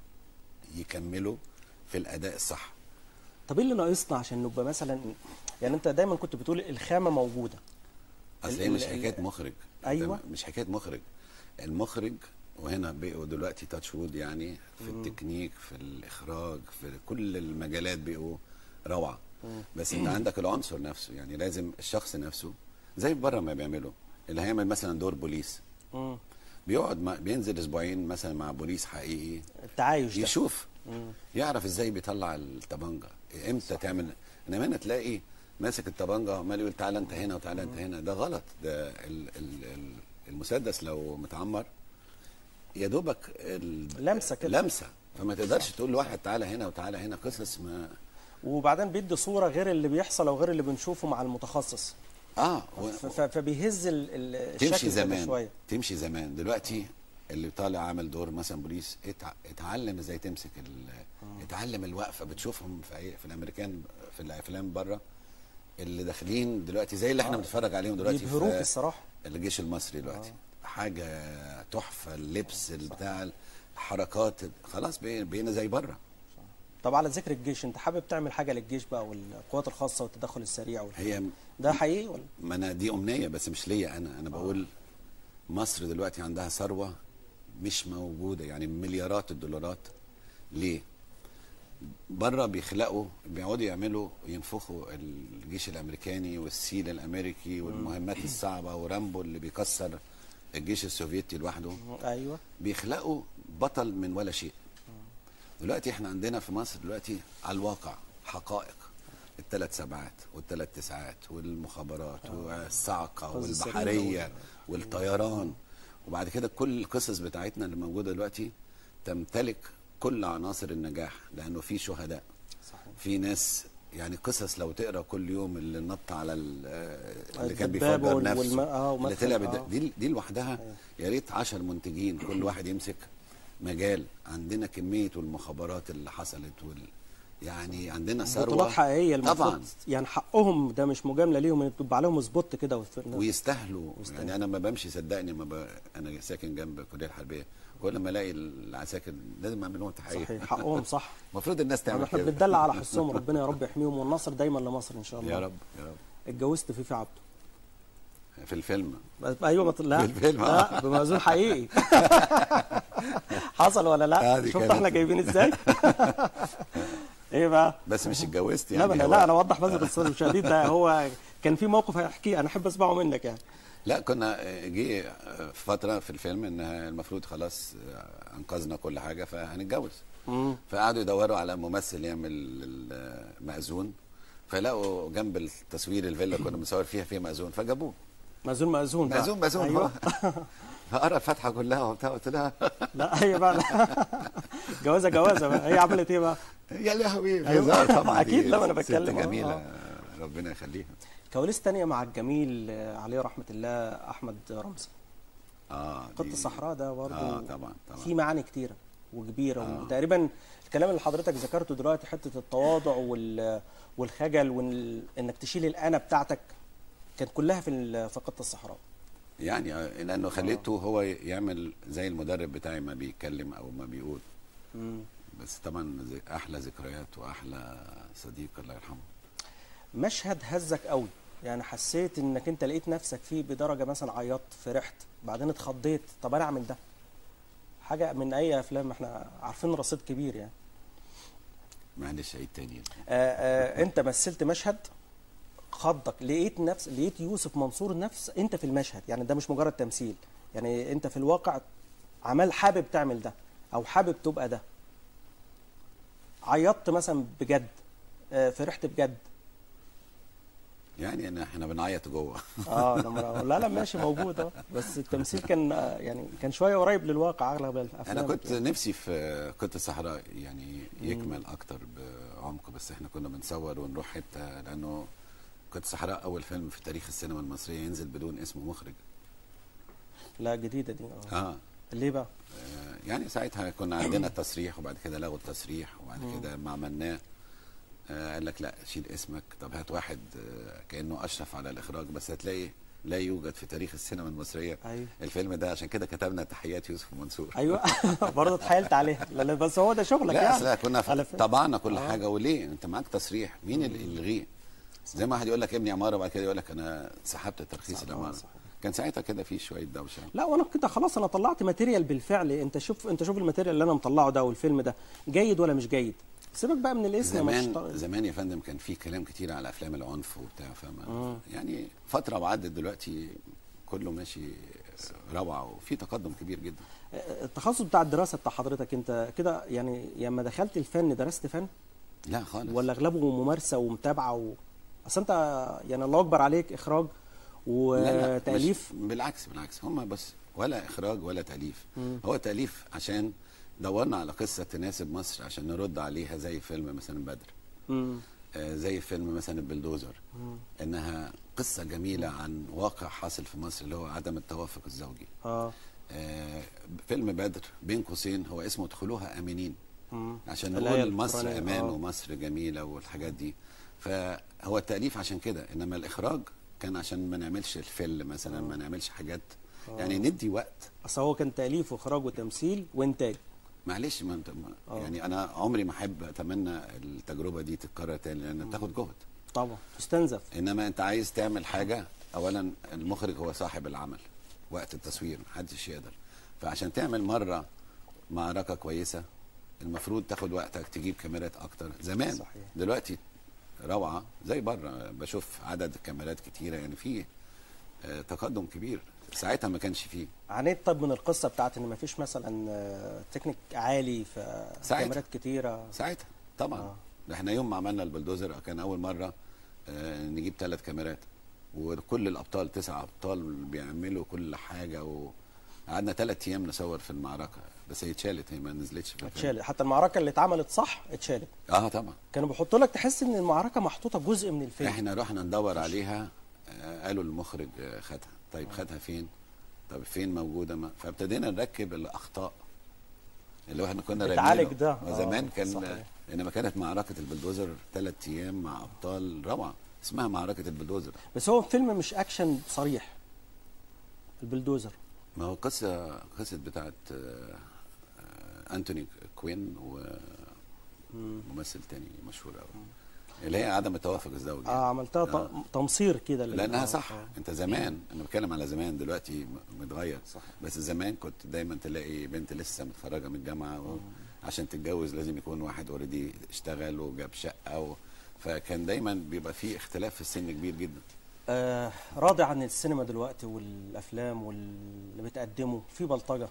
يكملوا في الاداء الصح طب ايه اللي ناقصنا عشان نبقى مثلا يعني انت دايما كنت بتقول الخامه موجوده اصل ال- هي مش ال- حكايه مخرج أيوة. أنت مش حكايه مخرج المخرج وهنا بقوا دلوقتي تاتش وود يعني في التكنيك في الاخراج في كل المجالات بقوا روعه بس انت عندك العنصر نفسه يعني لازم الشخص نفسه زي بره ما بيعملوا اللي هيعمل مثلا دور بوليس مم. بيقعد ما بينزل اسبوعين مثلا مع بوليس حقيقي التعايش ده يشوف يعرف ازاي بيطلع الطبنجه امتى تعمل انما هنا تلاقي ماسك الطبنجه عمال يقول تعالى انت هنا وتعالى انت هنا ده غلط ده ال ال ال المسدس لو متعمر يا دوبك ال- لمسة كده. لمسه فما تقدرش تقول لواحد تعالى هنا وتعالى هنا قصص ما وبعدين بيدي صوره غير اللي بيحصل او غير اللي بنشوفه مع المتخصص اه و... ف- ف- فبيهز ال- ال- تمشي الشكل كده زمان شويه تمشي زمان دلوقتي اللي طالع عامل دور مثلا بوليس اتع... اتعلم ازاي تمسك ال... اتعلم الوقفه بتشوفهم في أي... في الامريكان في الافلام بره اللي داخلين دلوقتي زي اللي احنا آه. بنتفرج عليهم دلوقتي بيبهروك في الصراحه الجيش المصري دلوقتي حاجه تحفه اللبس بتاع الحركات خلاص بقينا بقينا زي بره طب على ذكر الجيش انت حابب تعمل حاجه للجيش بقى والقوات الخاصه والتدخل السريع وال... هي ده حقيقي ولا ما انا دي امنيه بس مش ليا انا انا بقول مصر دلوقتي عندها ثروه مش موجوده يعني مليارات الدولارات ليه بره بيخلقوا بيقعدوا يعملوا ينفخوا الجيش الامريكاني والسيل الامريكي والمهمات الصعبه ورامبو اللي بيكسر الجيش السوفيتي لوحده ايوه بيخلقوا بطل من ولا شيء دلوقتي احنا عندنا في مصر دلوقتي على الواقع حقائق الثلاث سبعات والثلاث تسعات والمخابرات والصعقة قصص السرية والبحرية وال- والطيران وبعد كده كل القصص بتاعتنا اللي موجودة دلوقتي تمتلك كل عناصر النجاح لأنه في شهداء صحيح في ناس يعني قصص لو تقرا كل يوم اللي نط على ال- آه، اللي كان الدبابة بيفجر وال- نفسه والم- آه، اللي ومدخل- طلع بد... آه. دي دي لوحدها يا ريت 10 منتجين كل واحد يمسك مجال عندنا كميه والمخابرات اللي حصلت وال يعني عندنا ثروه بطولات حقيقيه المفروض طبعا يعني حقهم ده مش مجامله ليهم ان تبقى عليهم سبوت كده وفي- ويستاهلوا ويستاهلوا. يعني انا ما بمشي صدقني ما ب... انا ساكن جنب الكليه الحربيه كل ما الاقي العساكر لازم اعمل لهم تحيه صحيح حقهم صح المفروض الناس يعني تعمل احنا كده بندلع على حسهم ربنا يا رب يحميهم والنصر دايما لمصر ان شاء الله يا رب يا رب اتجوزت فيفي عبده في الفيلم بس- ايوه مط... لا بالفيلم، لا آه. بمأذون حقيقي حصل ولا لا هذه شفت كانت- احنا جايبين ازاي ايه بقى بس مش اتجوزت لا يعني لا, هو- لا انا اوضح بس للأستاذ المشاهدين ده هو كان في موقف هيحكيه انا احب اسمعه منك يعني لا كنا جه في فتره في الفيلم ان المفروض خلاص انقذنا كل حاجه فهنتجوز مم. فقعدوا يدوروا على ممثل يعمل المأذون فلقوا جنب التصوير الفيلا كنا بنصور فيها فيها مأذون فجابوه مأذون مأذون بقى. مأذون مأذون ايوه فقرا الفاتحه كلها وبتاع قلت لها لا هي بقى لا. جوازه جوازه بقى هي عملت ايه بقى يا لهوي في أيوة. هزار طبعا أكيد دي لما أنا ست بتكلم، آه، جميله آه. ربنا يخليها كواليس تانية مع الجميل آه، عليه رحمة الله أحمد رمزي اه قط دي- الصحراء ده برضه اه طبعا طبعا في معاني كتيرة وكبيرة آه. وتقريبا الكلام اللي حضرتك ذكرته دلوقتي حتة التواضع وال والخجل وانك تشيل الأنا بتاعتك كانت كلها في ال- في قط الصحراء يعني آه، لانه خليته هو يعمل زي المدرب بتاعي ما بيتكلم او ما بيقول مم. بس طبعا زي- احلى ذكريات واحلى صديق الله يرحمه مشهد هزك قوي يعني حسيت انك انت لقيت نفسك فيه بدرجة مثلا عيطت فرحت بعدين اتخضيت طب انا اعمل ده حاجة من اي افلام احنا عارفين رصيد كبير يعني معلش عيد تاني آه آه انت مثلت مشهد خضك لقيت نفس لقيت يوسف منصور نفس انت في المشهد يعني ده مش مجرد تمثيل يعني انت في الواقع عمال حابب تعمل ده او حابب تبقى ده عيطت مثلا بجد آه فرحت بجد يعني أنا احنا بنعيط جوه اه لما لا لا ماشي موجود اه بس التمثيل كان آه، يعني كان شويه قريب للواقع اغلب الافلام انا كنت نفسي في قط الصحراء يعني يكمل اكتر بعمق بس احنا كنا بنصور ونروح حته لانه قط الصحراء اول فيلم في تاريخ السينما المصريه ينزل بدون اسم مخرج لا جديده دي اه اه ليه بقى؟ آه، يعني ساعتها كنا عندنا تصريح وبعد كده لغوا التصريح وبعد كده ما عملناه آه قال لك لا شيل اسمك طب هات واحد آه كانه اشرف على الاخراج بس هتلاقي لا يوجد في تاريخ السينما المصريه ايوه الفيلم ده عشان كده كتبنا تحيات يوسف منصور ايوه برضه اتحايلت عليها لا لا، بس هو ده شغلك لا يعني اصل كنا على ف- فكرة. طبعنا كل آه. حاجه وليه انت معاك تصريح مين اللي يلغيه زي ما واحد يقول لك ابني عماره وبعد كده يقول لك انا سحبت ترخيص صح، آه، العماره صح. كان ساعتها كده في شويه دوشه لا وانا كده خلاص انا طلعت ماتيريال بالفعل انت شوف انت شوف الماتيريال اللي انا مطلعه ده والفيلم ده جيد ولا مش جيد سيبك بقى من الاسم مش زمان طار- زمان يا فندم كان في كلام كتير على افلام العنف وبتاع فما يعني فتره وعدت دلوقتي كله ماشي روعه وفي تقدم كبير جدا التخصص بتاع الدراسه بتاع حضرتك انت كده يعني لما دخلت الفن درست فن لا خالص ولا اغلبه ممارسه ومتابعه و... اصل انت يعني الله اكبر عليك اخراج لا لا وتاليف مش بالعكس بالعكس هم بس ولا اخراج ولا تاليف مم. هو تاليف عشان دورنا على قصه تناسب مصر عشان نرد عليها زي فيلم مثلا بدر مم. آه، زي فيلم مثلا البلدوزر مم. انها قصه جميله عن واقع حاصل في مصر اللي هو عدم التوافق الزوجي اه آه، فيلم بدر بين قوسين هو اسمه ادخلوها امنين مم. عشان الآية نقول مصر القرآنية، امان آه. ومصر جميله والحاجات دي فهو التاليف عشان كده انما الاخراج كان عشان ما نعملش الفيلم مثلا ما نعملش حاجات يعني ندي وقت اصل هو كان تاليف واخراج وتمثيل وانتاج معلش ما انت ما آه. يعني انا عمري ما احب اتمنى التجربه دي تتكرر تاني لان بتاخد جهد طبعا تستنزف انما انت عايز تعمل حاجه اولا المخرج هو صاحب العمل وقت التصوير محدش يقدر فعشان تعمل مره معركه كويسه المفروض تاخد وقتك تجيب كاميرات اكتر زمان صحيح. دلوقتي روعه زي بره بشوف عدد كاميرات كتيره يعني في آه، تقدم كبير ساعتها ما كانش فيه عانيت طب من القصه بتاعت ان مفيش مثلا آه، تكنيك عالي في ساعتها. كاميرات كتيره ساعتها طبعا آه. ده احنا يوم ما عملنا البلدوزر كان اول مره آه، نجيب ثلاث كاميرات وكل الابطال تسع ابطال بيعملوا كل حاجه وقعدنا ثلاث ايام نصور في المعركه بس هي اتشالت هي ما نزلتش في الفيلم. اتشالت حتى المعركه اللي اتعملت صح اتشالت اه طبعا كانوا بيحطوا لك تحس ان المعركه محطوطه جزء من الفيلم احنا رحنا ندور عليها آه، قالوا المخرج آه، خدها طيب خدها فين طب فين موجوده ما فابتدينا نركب الاخطاء اللي احنا كنا بتعالج راكبينه. ده. وزمان آه، كان صحيح. انما كانت معركه البلدوزر ثلاث ايام مع ابطال روعه اسمها معركه البلدوزر بس هو فيلم مش اكشن صريح البلدوزر ما هو قصه قصه بتاعت آه، آه، انتوني كوين وممثل تاني مشهور قوي اللي هي عدم التوافق الزوجي اه عملتها ط- آه. تمصير كده لل- لانها آه، صح آه. انت زمان انا بتكلم على زمان دلوقتي م- متغير صح. بس زمان كنت دايما تلاقي بنت لسه متخرجه من الجامعه و... عشان تتجوز لازم يكون واحد اوريدي اشتغل وجاب شقه و... فكان دايما بيبقى في اختلاف في السن كبير جدا آه راضي عن السينما دلوقتي والافلام واللي بتقدمه في بلطجه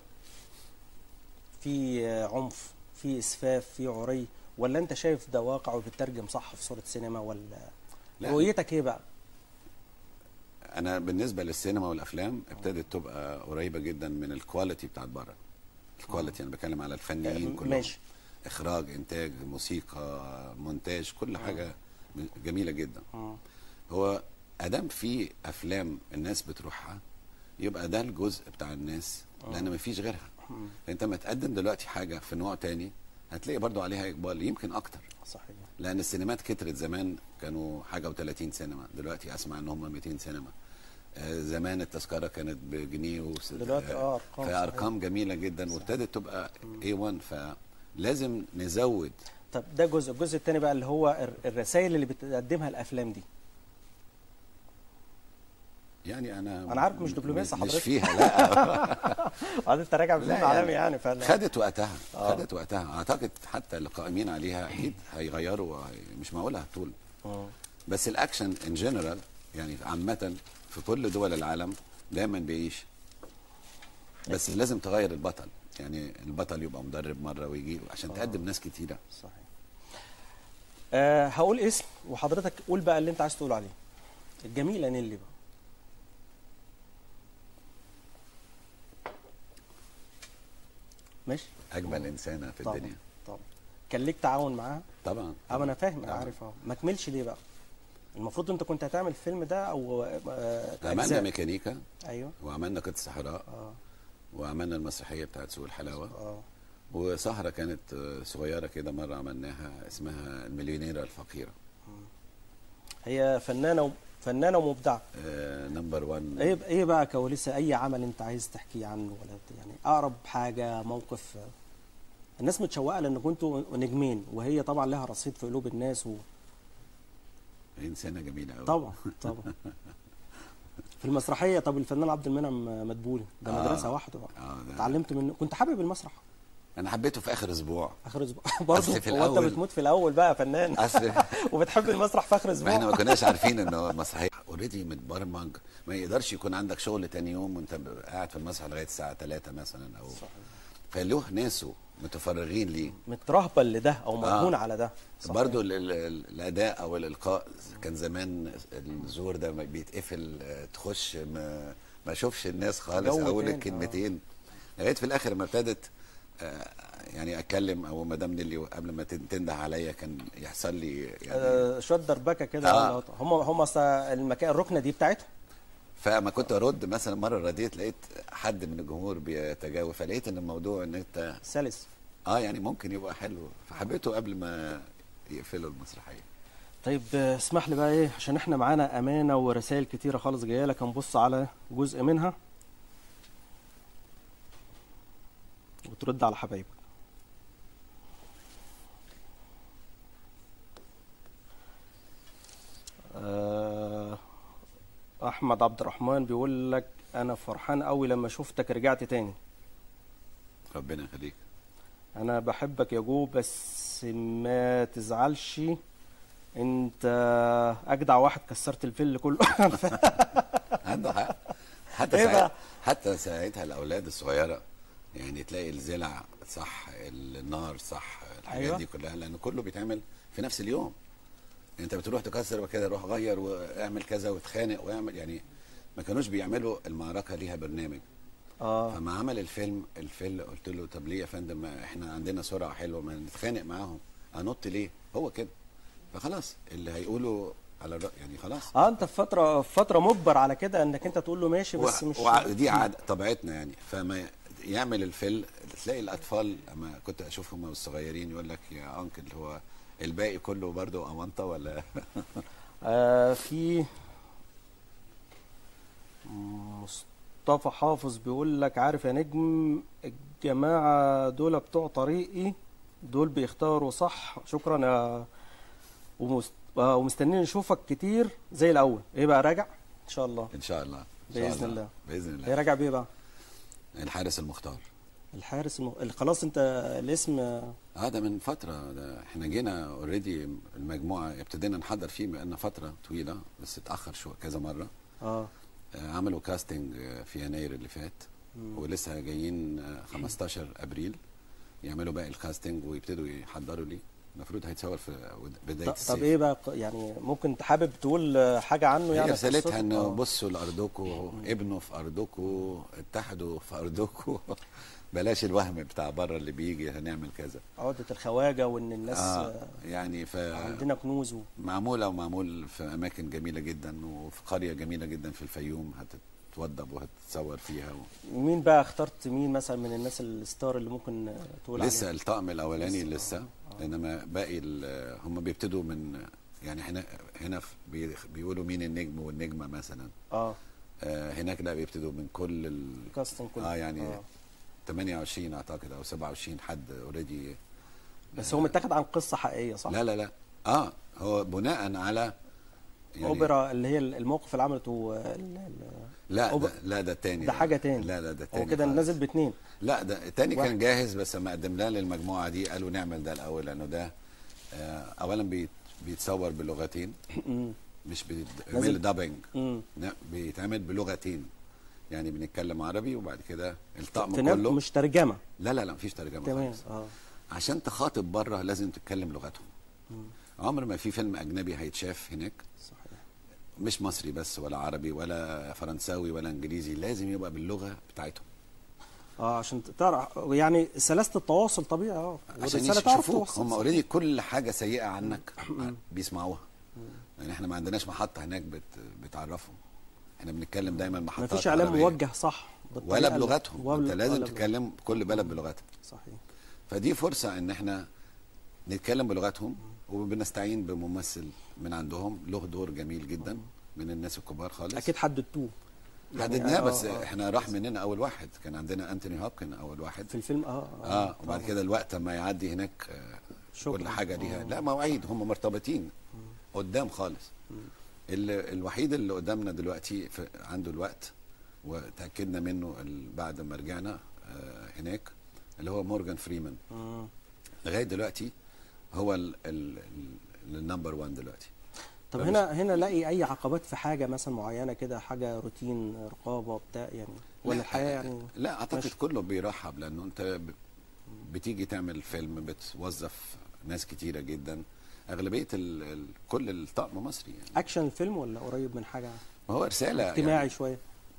في آه، عنف في اسفاف في عري ولا انت شايف ده واقع وبتترجم صح في صوره سينما ولا لا. رؤيتك ايه بقى انا بالنسبه للسينما والافلام ابتدت تبقى قريبه جدا من الكواليتي بتاعت بره الكواليتي انا بتكلم على الفنيين آه، كلهم ماشي. اخراج انتاج موسيقى مونتاج كل حاجه جميله جدا مم. هو ادام في افلام الناس بتروحها يبقى ده الجزء بتاع الناس لان مفيش غيرها انت ما تقدم دلوقتي حاجه في نوع تاني هتلاقي برضو عليها اقبال يمكن اكتر صحيح لان السينمات كترت زمان كانوا حاجه و30 سينما دلوقتي اسمع ان هم 200 سينما آه، زمان التذكره كانت بجنيه وس... دلوقتي اه ارقام فارقام جميله جدا وابتدت تبقى A1 فلازم نزود طب ده جزء الجزء الثاني بقى اللي هو الر- الرسائل اللي بتقدمها الافلام دي يعني انا أنا عارف مش دبلوماسي مش حضرتك. فيها لا بعد انت راجع بفيلم لا عالمي يعني فعلا خدت وقتها آه. خدت وقتها اعتقد حتى اللي قائمين عليها اكيد هيغيروا وهي- مش معقول هتطول مم. بس الاكشن ان جنرال يعني عامه في كل دول العالم دايما بيعيش بس لازم تغير البطل يعني البطل يبقى مدرب مره ويجي عشان تقدم ناس كتيره صحيح أه هقول اسم وحضرتك قول بقى اللي انت عايز تقول عليه الجميله نيلي بقى ماشي اجمل انسانه في طبعا الدنيا طبعا كان ليك تعاون معاها طبعا اه انا فاهم انا طبعاً. عارف اه ما كملش ليه بقى المفروض انت كنت هتعمل الفيلم ده او آه، عملنا أجزاء. ميكانيكا ايوه وعملنا قط صحراء اه وعملنا المسرحيه بتاعت سوق الحلاوه اه وسهره كانت آه، صغيره كده مره عملناها اسمها المليونيره الفقيره هي فنانه و... فنانه ومبدعه نمبر 1 ايه ايه بقى كواليسها اي عمل انت عايز تحكيه عنه ولا يعني اقرب حاجه موقف آه، الناس متشوقه لان كنتوا نجمين وهي طبعا لها رصيد في قلوب الناس و... انسانه جميله قوي طبعا طبعا في المسرحيه طب الفنان عبد المنعم مدبولي ده آه. مدرسه واحده اه ده اتعلمت منه كنت حابب المسرح انا حبيته في اخر اسبوع اخر اسبوع برضه أصل في هو انت الأول- بتموت في الاول بقى يا فنان اصل وبتحب المسرح في اخر ما احنا اسبوع ما كناش عارفين ان هو مسرحيه اوريدي متبرمج ما يقدرش يكون عندك شغل تاني يوم وانت قاعد في المسرح لغايه الساعه 3 مثلا او فله ناسه متفرغين ليه مترهبل لده او مرهون آه. على ده صحيح. برضو ال- ال- الاداء او الالقاء كان زمان الزور ده ما بيتقفل آه، تخش ما ما اشوفش الناس خالص جو اول تاني، الكلمتين لغايه في الاخر لما ابتدت آه، يعني اتكلم او مدام نيلي قبل ما تن- تنده عليا كان يحصل لي يعني آه، شويه دربكه كده آه. ولا- هم هم أصل المكان الركنه دي بتاعتهم فما كنت ارد مثلا مره رديت لقيت حد من الجمهور بيتجاوب فلقيت ان الموضوع ان انت سلس اه يعني ممكن يبقى حلو فحبيته قبل ما يقفلوا المسرحيه طيب آه، اسمح لي بقى ايه عشان احنا معانا امانه ورسائل كتيره خالص جايه لك هنبص على جزء منها وترد على حبايبك آه، احمد عبد الرحمن بيقول لك انا فرحان قوي لما شفتك رجعت تاني ربنا يخليك انا بحبك يا جو بس ما تزعلش انت اجدع واحد كسرت الفل كله عنده حق حتى إيه ساعت بقى؟ حتى ساعتها الاولاد الصغيره يعني تلاقي الزلع صح النار صح الحاجات أيوة. أيوة. دي كلها لان كله بيتعمل في نفس اليوم انت بتروح تكسر وكده روح غير واعمل كذا وتخانق واعمل يعني ما كانوش بيعملوا المعركه ليها برنامج اه فما عمل الفيلم الفيلم قلت له طب ليه يا فندم ما احنا عندنا سرعه حلوه ما نتخانق معاهم انط ليه هو كده فخلاص اللي هيقولوا على الرأي يعني خلاص اه انت في فتره في فتره مجبر على كده انك انت تقول له ماشي بس و- مش وع- دي عادة طبيعتنا يعني فما يعمل الفيل تلاقي الاطفال اما كنت اشوفهم الصغيرين يقول لك يا انكل هو الباقي كله برضه اونطه ولا آه في مصطفى حافظ بيقول لك عارف يا نجم الجماعة دول بتوع طريقي دول بيختاروا صح شكرا يا ومست... آه، ومستنيين نشوفك كتير زي الأول ايه بقى راجع ان شاء الله ان شاء الله إن شاء بإذن الله. باذن ايه الله راجع بيه بقى الحارس المختار الحارس الم... خلاص انت الاسم اه ده من فتره ده احنا جينا اوريدي المجموعه ابتدينا نحضر فيه بقالنا فتره طويله بس اتاخر شو كذا مره اه آه، عملوا كاستنج آه، في يناير اللي فات ولسه جايين آه، 15 ابريل يعملوا باقي الكاستنج ويبتدوا يحضروا ليه المفروض هيتصور في ود- بدايه طب, الصيف طب ايه بقى يعني ممكن انت حابب تقول آه، حاجة عنه هي يعني رسالتها قصته؟ انه آه. بصوا لارضكم ابنوا في ارضكم اتحدوا في ارضكم بلاش الوهم بتاع بره اللي بيجي هنعمل كذا عقدة الخواجة وان الناس اه آه. يعني ف عندنا كنوز و... معموله ومعمول في اماكن جميله جدا وفي قريه جميله جدا في الفيوم هتتوضب وهتتصور فيها و... مين بقى اخترت مين مثلا من الناس الستار اللي ممكن آه، تقول لسه عليه؟ الطقم الاولاني لسه، لسه انما باقي ال- هم بيبتدوا من يعني هنا هنا في- بي- بيقولوا مين النجم والنجمه مثلا اه آه هناك لا بيبتدوا من كل ال... كاستنج كله اه يعني آه. 28 اعتقد او 27 حد اوريدي بس هو متاخد عن قصه حقيقيه صح؟ لا لا لا اه هو بناء على يعني اوبرا اللي هي الموقف اللي عملته آه، ال- ال- لا أوبرا. ده لا ده التاني ده حاجه تاني لا لا ده هو تاني كده خالص. نازل باتنين لا ده التاني واحد. كان جاهز بس لما قدمناه للمجموعه دي قالوا نعمل ده الاول لانه ده آه اولا بيت بيتصور بلغتين مم. مش نازل- بيعمل دابنج مم. لا بيتعمل بلغتين يعني بنتكلم عربي وبعد كده الطقم تنام- كله مش ترجمه لا لا لا مفيش ترجمه تمام خالص اه عشان تخاطب بره لازم تتكلم لغتهم عمر ما في فيلم اجنبي هيتشاف هناك صحيح مش مصري بس ولا عربي ولا فرنساوي ولا انجليزي لازم يبقى باللغه بتاعتهم اه عشان تعرف يعني سلاسه التواصل طبيعي اه عشان والرسالة تعرف يشوفوك توصل. هم اوريدي كل حاجه سيئه عنك بيسمعوها يعني احنا ما عندناش محطه هناك بت بتعرفهم احنا بنتكلم دايما محطات مفيش اعلام عربية. موجه صح ولا بالطريقة اللي- بلغتهم ولا- انت لازم ولا تتكلم كل بلد بلغتها صحيح فدي فرصه ان احنا نتكلم بلغتهم وبنستعين بممثل من عندهم له دور جميل جدا من الناس الكبار خالص اكيد حددتوه يعني حددناه آه، بس آه. احنا راح مننا اول واحد كان عندنا انتوني هوبكن اول واحد في الفيلم اه اه وبعد كده الوقت ما يعدي هناك آه شكراً. كل حاجه ليها آه. لا مواعيد هم مرتبطين قدام خالص ال- الوحيد اللي قدامنا دلوقتي في عنده الوقت وتاكدنا منه ال- بعد ما رجعنا آه هناك اللي هو مورجان فريمان مم. لغايه دلوقتي هو النمبر 1 دلوقتي طب فمش- هنا هنا الاقي اي عقبات في حاجه مثلا معينه كده حاجه روتين رقابه بتاع يعني ولا لا، الحياه يعني لا اعتقد ماشي. كله بيرحب لانه انت ب- بتيجي تعمل فيلم بتوظف ناس كتيره جدا اغلبيه ال ال كل الطقم مصري يعني اكشن الفيلم ولا قريب من حاجه ما هو رساله اجتماعي يعني شويه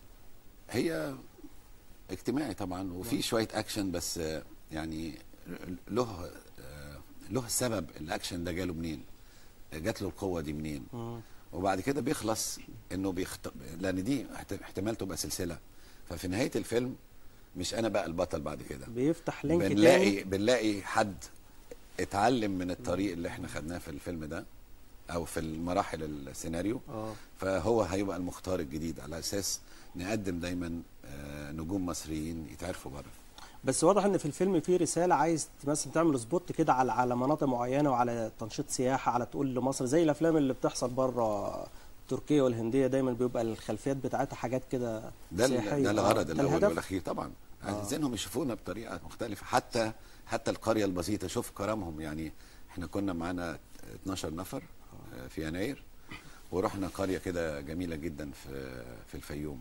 هي اجتماعي طبعا وفي شويه اكشن بس آه، يعني له آه، له سبب الاكشن ده جاله منين جات له القوه دي منين مم. وبعد كده بيخلص انه بيخت... لان دي احت- احتمال تبقى سلسله ففي نهايه الفيلم مش انا بقى البطل بعد كده بيفتح لينك تاني بنلاقي بنلاقي حد اتعلم من الطريق اللي احنا خدناه في الفيلم ده او في المراحل السيناريو اه فهو هيبقى المختار الجديد على اساس نقدم دايما آه، نجوم مصريين يتعرفوا بره بس واضح ان في الفيلم في رساله عايز مثلا تعمل سبوت كده على على مناطق معينه وعلى تنشيط سياحه على تقول لمصر زي الافلام اللي بتحصل بره تركيا والهنديه دايما بيبقى الخلفيات بتاعتها حاجات كده ده ال- سياحيه ده الغرض ده الاول الهدف والاخير طبعا عايزينهم يشوفونا بطريقه مختلفه حتى حتى القريه البسيطه شوف كرمهم يعني احنا كنا معانا 12 نفر آه، في يناير ورحنا قريه كده جميله جدا في في الفيوم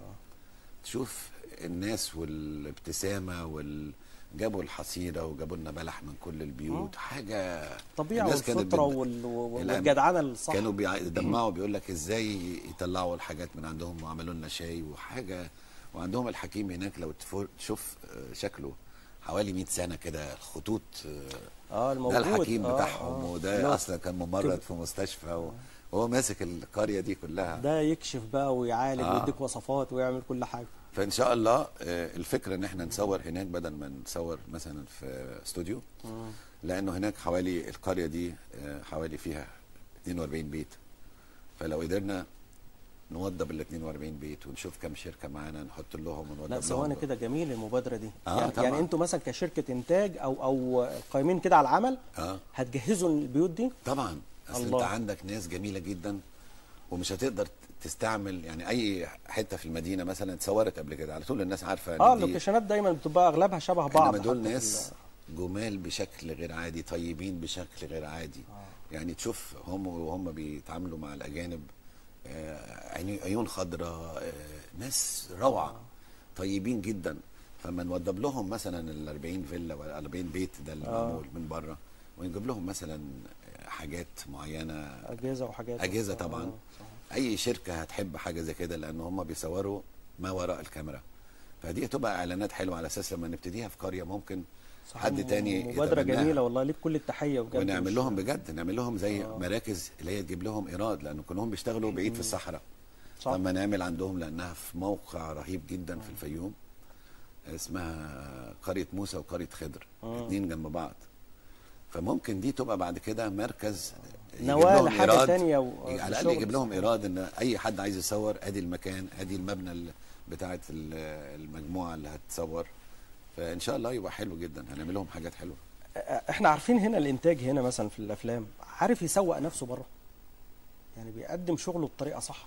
تشوف الناس والابتسامه وال جابوا الحصيره وجابوا لنا بلح من كل البيوت حاجه الطبيعه الناس كانت والفطره بت- وال- وال- الأم- والجدعنه الصح كانوا بيدمعوا بيقول لك ازاي يطلعوا الحاجات من عندهم وعملوا لنا شاي وحاجه وعندهم الحكيم هناك لو تفور- تشوف آه، شكله حوالي 100 سنه كده الخطوط آه، اه ده الموجود الحكيم آه، بتاعهم آه. وده لا، اصلا كان ممرض كده. في مستشفى و- وهو ماسك القريه دي كلها ده يكشف بقى ويعالج آه. ويديك وصفات ويعمل كل حاجه فان شاء الله آه، الفكره ان احنا نصور هناك بدل ما نصور مثلا في استوديو لانه هناك حوالي القريه دي آه، حوالي فيها 42 بيت فلو قدرنا نوضب ال 42 بيت ونشوف كم شركه معانا نحط لهم ونوضب لا لهم ثواني كده جميل المبادره دي آه، يعني, طبعاً. يعني انتوا مثلا كشركه انتاج او او قايمين كده على العمل اه هتجهزوا البيوت دي طبعا اصل الله. انت عندك ناس جميله جدا ومش هتقدر تستعمل يعني اي حته في المدينه مثلا اتصورت قبل كده على طول الناس عارفه ان اه دي اللوكيشنات دايما بتبقى اغلبها شبه بعض انما دول حتى في ناس جمال بشكل غير عادي طيبين بشكل غير عادي آه. يعني تشوف هم وهم بيتعاملوا مع الاجانب آه، عيني- عيون خضراء آه، ناس روعه طيبين جدا فما نوضب لهم مثلا ال 40 فيلا ولا 40 بيت ده اللي آه. معمول من بره ونجيب لهم مثلا حاجات معينه اجهزه وحاجات اجهزه آه، طبعا صح. اي شركه هتحب حاجه زي كده لان هم بيصوروا ما وراء الكاميرا فدي تبقى اعلانات حلوه على اساس لما نبتديها في قريه ممكن صح، حد م- تاني مبادره يتبناها. جميله والله ليك كل التحيه بجد ونعمل مش- لهم بجد نعمل لهم زي مراكز اللي هي تجيب لهم ايراد لان كلهم بيشتغلوا بعيد في الصحراء صح. لما نعمل عندهم لانها في موقع رهيب جدا في الفيوم اسمها قريه موسى وقريه خضر آه. اتنين جنب بعض فممكن دي تبقى بعد كده مركز يجيب نواة لهم لحاجة إيراد. تانية و- على الاقل للشغل يجيب لهم بس. ايراد ان اي حد عايز يصور ادي المكان ادي المبنى ال- بتاعه ال- المجموعه اللي هتصور فان شاء الله يبقى حلو جدا هنعمل لهم حاجات حلوه احنا عارفين هنا الانتاج هنا مثلا في الافلام عارف يسوق نفسه بره يعني بيقدم شغله بطريقه صح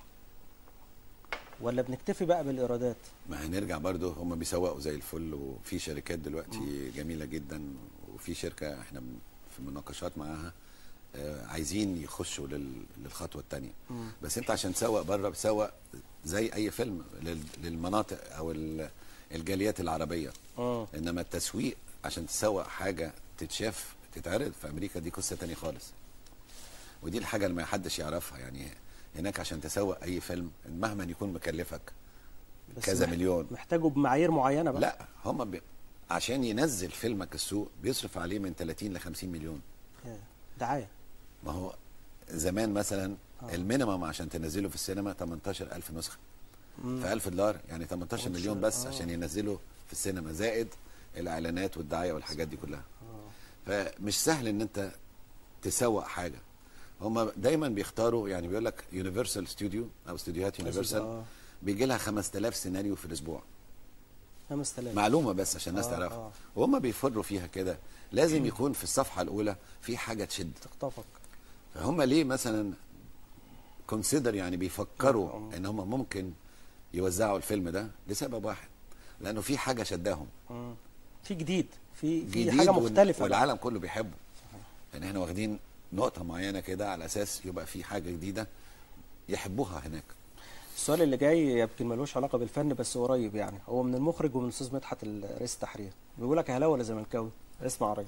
ولا بنكتفي بقى بالايرادات ما هنرجع برضو هم بيسوقوا زي الفل وفي شركات دلوقتي جميله جدا وفي شركه احنا من- في مناقشات معاها آه، عايزين يخشوا لل- للخطوه الثانيه مم. بس انت عشان تسوق بره بتسوق زي اي فيلم لل- للمناطق او ال- الجاليات العربيه اه انما التسويق عشان تسوق حاجه تتشاف تتعرض في امريكا دي قصه تانية خالص ودي الحاجه اللي ما حدش يعرفها يعني هناك عشان تسوق اي فيلم مهما يكون مكلفك بس كذا مح- مليون محتاجه بمعايير معينه بقى لا هم بي... عشان ينزل فيلمك السوق بيصرف عليه من 30 ل 50 مليون يا، دعايه ما هو زمان مثلا آه. المينيمم عشان تنزله في السينما 18000 نسخه مم. ف 1000 دولار يعني 18 مليون بس آه. عشان ينزله في السينما زائد الاعلانات والدعايه والحاجات دي كلها آه. فمش سهل ان انت تسوق حاجه هم دايما بيختاروا يعني بيقول لك يونيفرسال ستوديو او استوديوهات يونيفرسال آه. بيجي لها 5000 سيناريو في الاسبوع 5000 معلومه بس عشان الناس آه، تعرفها آه. وهم بيفروا فيها كده لازم يكون في الصفحه الاولى في حاجه تشد تخطفك فهم ليه مثلا كونسيدر يعني بيفكروا آه. ان هم ممكن يوزعوا الفيلم ده لسبب واحد لانه في حاجه شداهم مم. في جديد في في جديد حاجه وال- مختلفه والعالم كله بيحبه يعني احنا واخدين نقطه معينه كده على اساس يبقى في حاجه جديده يحبوها هناك السؤال اللي جاي يمكن ملوش علاقه بالفن بس قريب يعني هو من المخرج ومن الاستاذ مدحت ال- رئيس التحرير بيقول لك اهلاوي ولا زملكاوي اسمع يا ريس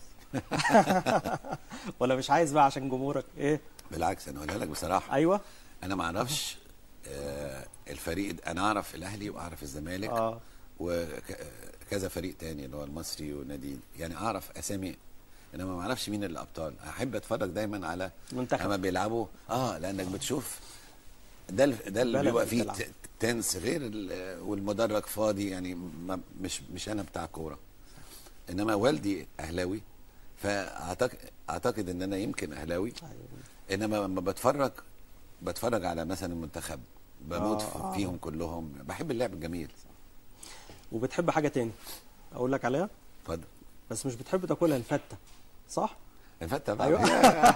ولا مش عايز بقى عشان جمهورك ايه بالعكس انا اقولها لك بصراحه ايوه انا ما اعرفش آه الفريق انا اعرف الاهلي واعرف الزمالك اه وكذا فريق تاني اللي هو المصري ونادي يعني اعرف اسامي انما ما اعرفش مين الابطال احب اتفرج دايما على المنتخب. لما بيلعبوا اه لانك بتشوف ده ال- ده اللي البلد بيبقى فيه بتلعب. ت- تنس غير ال- والمدرج فاضي يعني ما مش مش انا بتاع كوره انما والدي اهلاوي فاعتقد اعتقد ان انا يمكن اهلاوي انما لما بتفرج بتفرج على مثلا المنتخب بموت آه. آه. فيهم كلهم بحب اللعب الجميل وبتحب حاجه تاني اقول لك عليها اتفضل بس مش بتحب تاكلها الفته صح الفتة بقى أيوة.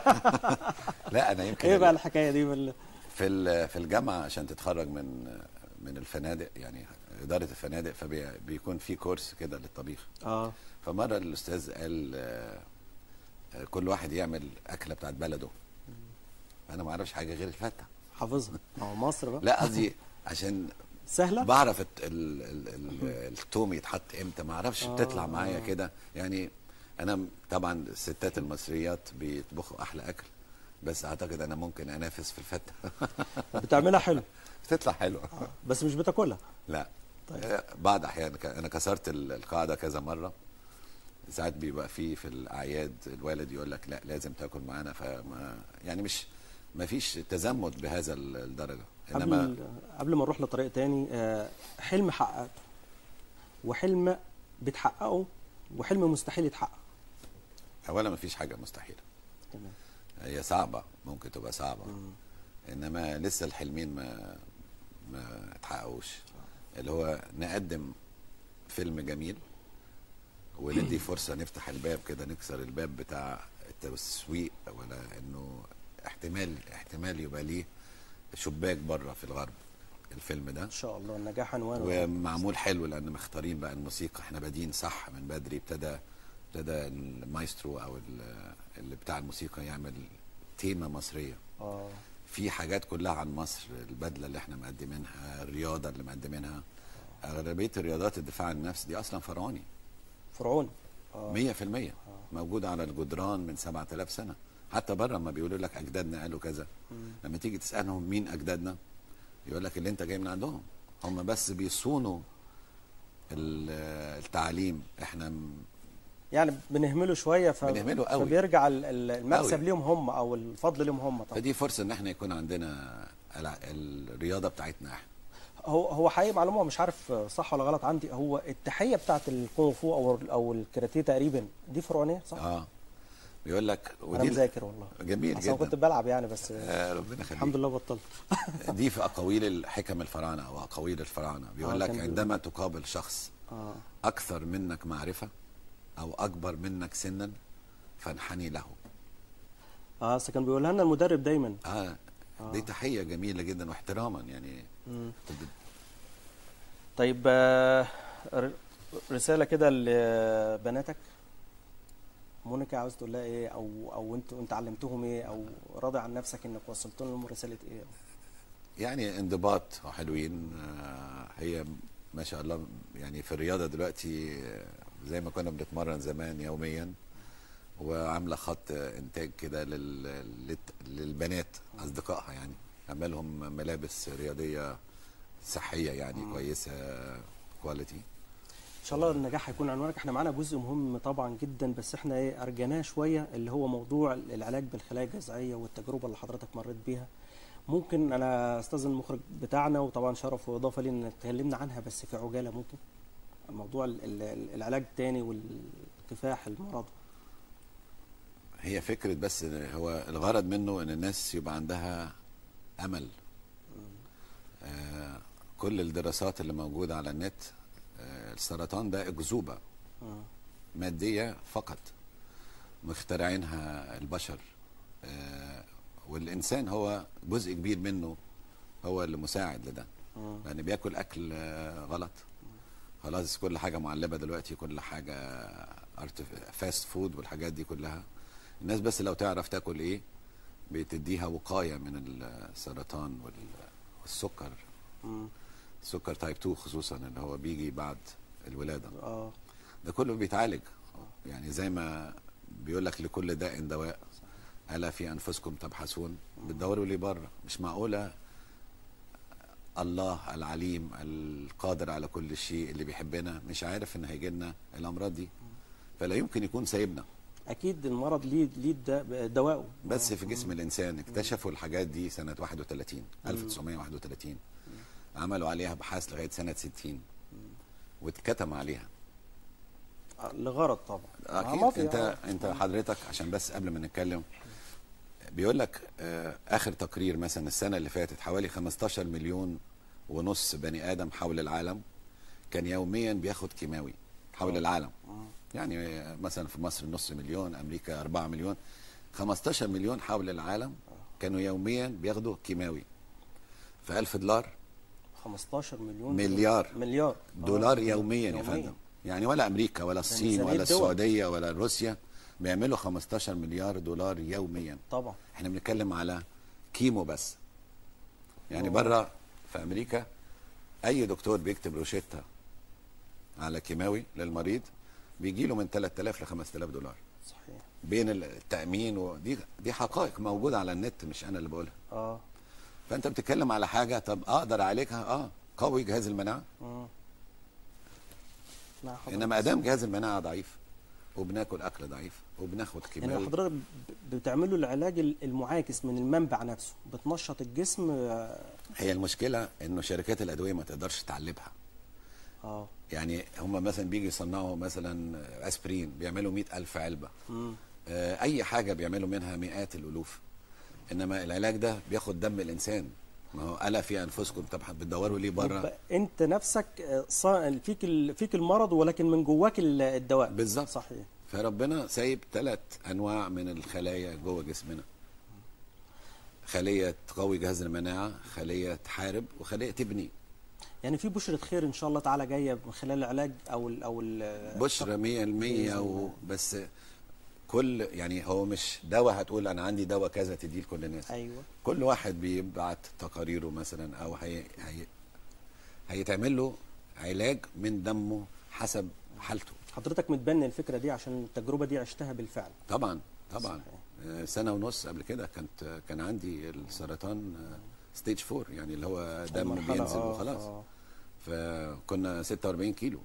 لا انا يمكن ايه بقى الحكايه دي بال... في ال- في الجامعه عشان تتخرج من من الفنادق يعني اداره الفنادق فبيكون في كورس كده للطبيخ اه فمره الاستاذ قال آه، آه، كل واحد يعمل اكله بتاعت بلده انا ما اعرفش حاجه غير الفته حافظها اه مصر بقى لا قصدي عشان سهله بعرف الت- ال- ال- ال- التوم يتحط امتى ما اعرفش آه، بتطلع معايا آه. كده يعني انا م- طبعا الستات المصريات بيطبخوا احلى اكل بس اعتقد انا ممكن انافس في الفته بتعملها حلو بتطلع حلوه بس مش بتاكلها لا طيب. آه، بعض احيان ك- انا كسرت ال- القاعده كذا مره ساعات بيبقى في في الاعياد الوالد يقول لك لا لازم تاكل معانا فما يعني مش ما فيش تزمت بهذا ال- الدرجه انما قبل قبل ما نروح لطريق تاني آه، حلم حققته وحلم بتحققه وحلم مستحيل يتحقق اولا ما فيش حاجه مستحيله تمام هي صعبة ممكن تبقى صعبة مم. انما لسه الحلمين ما ما اتحققوش اللي هو نقدم فيلم جميل وندي فرصة نفتح الباب كده نكسر الباب بتاع التسويق ولا انه احتمال احتمال يبقى ليه شباك بره في الغرب الفيلم ده ان شاء الله النجاح عنوان ومعمول حلو لان مختارين بقى الموسيقى احنا بادين صح من بدري ابتدى ابتدى المايسترو او ال- اللي بتاع الموسيقى يعمل تيمه مصريه اه في حاجات كلها عن مصر البدله اللي احنا مقدمينها الرياضه اللي مقدمينها اغلبيه الرياضات الدفاع عن النفس دي اصلا فرعوني فرعون اه 100% موجوده على الجدران من 7000 سنه حتى بره ما بيقولوا لك اجدادنا قالوا كذا مم. لما تيجي تسالهم مين اجدادنا يقول لك اللي انت جاي من عندهم هم بس بيصونوا ال- التعليم احنا م- يعني بنهمله شويه ف... بنهمله قوي. فبيرجع ال- ال- المكسب قوي. ليهم هم او الفضل ليهم هم طبعا فدي فرصه ان احنا يكون عندنا الع- الرياضه بتاعتنا احنا هو هو حقيقي معلومه مش عارف صح ولا غلط عندي هو التحيه بتاعت الكونغ فو او او الكاراتيه تقريبا دي فرعونيه صح؟ اه بيقول لك انا مذاكر والله جميل اصل أنا كنت جدا بلعب يعني بس آه ربنا يخليك الحمد لله بطلت دي في اقاويل الحكم الفراعنه او اقاويل الفراعنه آه، بيقول لك كان بيقول. عندما تقابل شخص اه اكثر منك معرفه او اكبر منك سنا فانحني له اه بس كان بيقولها لنا المدرب دايما اه دي تحيه جميله جدا واحتراما يعني مم. تد- طيب آه، ر- رساله كده لبناتك مونيكا عاوز تقول لها ايه او او انتوا انت علمتهم ايه او راضي عن نفسك انك وصلت لهم رساله ايه يعني انضباط حلوين آه هي ما شاء الله يعني في الرياضه دلوقتي آه، زي ما كنا بنتمرن زمان يوميا وعامله خط انتاج كده لل- للت- للبنات اصدقائها يعني عملهم ملابس رياضيه صحيه يعني كويسه كواليتي ان شاء الله النجاح هيكون عنوانك احنا معانا جزء مهم طبعا جدا بس احنا ايه ارجناه شويه اللي هو موضوع العلاج بالخلايا الجذعيه والتجربه اللي حضرتك مريت بيها ممكن انا استاذن المخرج بتاعنا وطبعا شرف واضافه لي ان اتكلمنا عنها بس في عجاله ممكن موضوع ال- ال- العلاج التاني والكفاح المرض هي فكرة بس هو الغرض منه ان الناس يبقى عندها امل آه كل الدراسات اللي موجودة على النت آه السرطان ده اكذوبة مم. مادية فقط مخترعينها البشر آه والانسان هو جزء كبير منه هو اللي مساعد لده مم. لان بياكل اكل آه، غلط خلاص كل حاجه معلبه دلوقتي كل حاجه فاست فود والحاجات دي كلها الناس بس لو تعرف تاكل ايه بتديها وقايه من السرطان وال- والسكر مم. السكر تايب 2 خصوصا اللي هو بيجي بعد الولاده اه ده كله بيتعالج يعني زي ما بيقول لك لكل داء دواء الا في انفسكم تبحثون بتدوروا ليه بره مش معقوله الله العليم القادر على كل شيء اللي بيحبنا مش عارف ان هيجي لنا الامراض دي فلا يمكن يكون سايبنا اكيد المرض ليه ليه الد- دواءه بس في جسم الانسان اكتشفوا الحاجات دي سنه 31 1931 عملوا عليها ابحاث لغايه سنه 60 واتكتم عليها آه، لغرض طبعا آه، اكيد ما في- انت آه. انت حضرتك عشان بس قبل ما نتكلم بيقول لك آه، اخر تقرير مثلا السنه اللي فاتت حوالي 15 مليون ونص بني ادم حول العالم كان يوميا بياخد كيماوي حول العالم يعني آه، مثلا في مصر نص مليون امريكا 4 مليون 15 مليون حول العالم كانوا يوميا بياخدوا كيماوي ف 1000 دولار 15 مليون مليار. مليار آه. دولار يوميا يا فندم يعني ولا امريكا ولا الصين ميزانية ولا دول. السعوديه ولا روسيا بيعملوا 15 مليار دولار يوميا طبعا احنا بنتكلم على كيمو بس يعني أوه. بره في امريكا اي دكتور بيكتب روشته على كيماوي للمريض بيجي له من 3000 ل 5000 دولار صحيح بين التامين ودي دي حقائق موجوده على النت مش انا اللي بقولها اه فانت بتتكلم على حاجه طب اقدر اعالجها اه قوي جهاز المناعه مم. نعم حضرتك. انما ادام جهاز المناعه ضعيف وبناكل اكل ضعيف وبناخد يعني كيماوي حضرتك ب- بتعملوا العلاج ال- المعاكس من المنبع نفسه بتنشط الجسم اه هي المشكله انه شركات الادويه ما تقدرش تعلبها اه يعني هم مثلا بيجي يصنعوا مثلا اسبرين بيعملوا مئة ألف علبة مم. آه، أي حاجة بيعملوا منها مئات الألوف إنما العلاج ده بياخد دم الإنسان ما هو ألا في أنفسكم طب بتدوروا ليه بره يبقى انت نفسك آه، صا- فيك ال- فيك المرض ولكن من جواك ال- الدواء بالظبط. صحيح فربنا سايب ثلاث أنواع من الخلايا جوه جسمنا خلية تقوي جهاز المناعة خلية تحارب وخلية تبني يعني في بشرة خير ان شاء الله تعالى جايه من خلال العلاج او ال او ال بشرى مية المية بإذن و... الله. بس كل يعني هو مش دواء هتقول أنا عندي دواء كذا تديه لكل الناس ايوه كل واحد بيبعت تقاريره مثلا او هي هي هيتعمل له علاج من دمه حسب حالته حضرتك متبني الفكره دي عشان التجربه دي عشتها بالفعل طبعا طبعا صحيح. آه، سنه ونص قبل كده كانت كان عندي السرطان ستيج 4 يعني اللي هو دم المرحلة، بينزل آه، وخلاص آه. فكنا 46 كيلو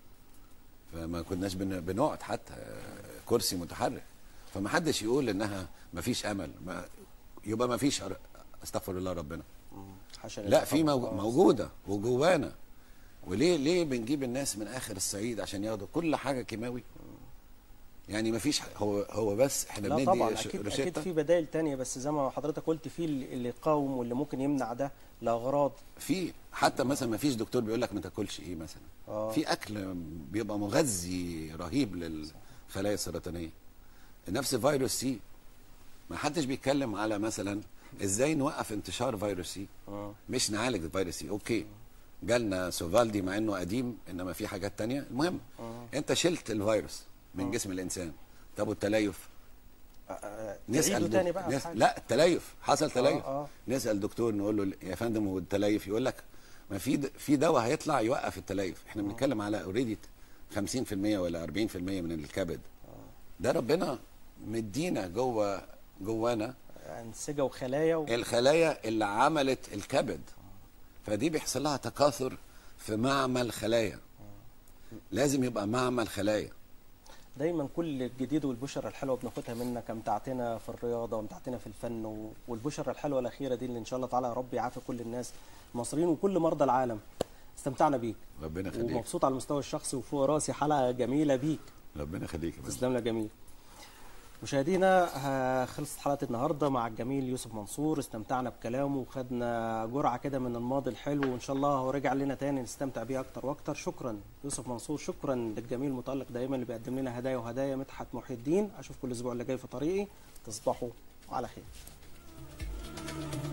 فما كناش بن- بنقعد حتى آه، كرسي متحرك فما حدش يقول انها ما فيش امل ما يبقى ما فيش استغفر الله ربنا مم. حاشا لا لله في طبعاً. موجو- آه، موجوده وجوانا وليه ليه بنجيب الناس من اخر الصعيد عشان ياخدوا كل حاجه كيماوي يعني ما فيش هو هو بس احنا لا بندي طبعا ش- اكيد روشتة. اكيد في بدائل تانية بس زي ما حضرتك قلت في اللي اللي يقاوم واللي ممكن يمنع ده لاغراض في حتى مثلا ما فيش دكتور بيقول لك ما تاكلش ايه مثلا آه. في اكل بيبقى مغذي رهيب للخلايا السرطانيه نفس فيروس سي ما حدش بيتكلم على مثلا ازاي نوقف انتشار فيروس سي آه. مش نعالج الفيروس سي اوكي جالنا سوفالدي مع انه قديم انما في حاجات تانية المهم آه. انت شلت الفيروس من جسم الانسان طب والتليف آه، آه، نسال تعيده دك- تاني بقى نس... حاجة. لا التليف حصل تليف آه. نسال دكتور نقول له يا فندم هو التليف يقول لك ما في د... في دواء هيطلع يوقف التليف احنا بنتكلم على اوريدي 50% ولا 40% من الكبد ده ربنا مدينا جوه جوانا انسجه وخلايا و... الخلايا اللي عملت الكبد فدي بيحصل لها تكاثر في معمل خلايا لازم يبقى معمل خلايا دايما كل الجديد والبشر الحلوه بناخدها منك امتعتنا في الرياضه وامتعتنا في الفن و... والبشر الحلوه الاخيره دي اللي ان شاء الله تعالى يا رب يعافي كل الناس المصريين وكل مرضى العالم استمتعنا بيك ربنا يخليك ومبسوط على المستوى الشخصي وفوق راسي حلقه جميله بيك ربنا يخليك يا فندم. تسلم لك جميل مشاهدينا ها- خلصت حلقه النهارده مع الجميل يوسف منصور استمتعنا بكلامه وخدنا جرعه كده من الماضي الحلو وان شاء الله هو رجع لنا تاني نستمتع بيه اكتر واكتر شكرا يوسف منصور شكرا للجميل المتالق دايما اللي بيقدم لنا هدايا وهدايا مدحت محي الدين اشوفكم الاسبوع اللي جاي في طريقي تصبحوا على خير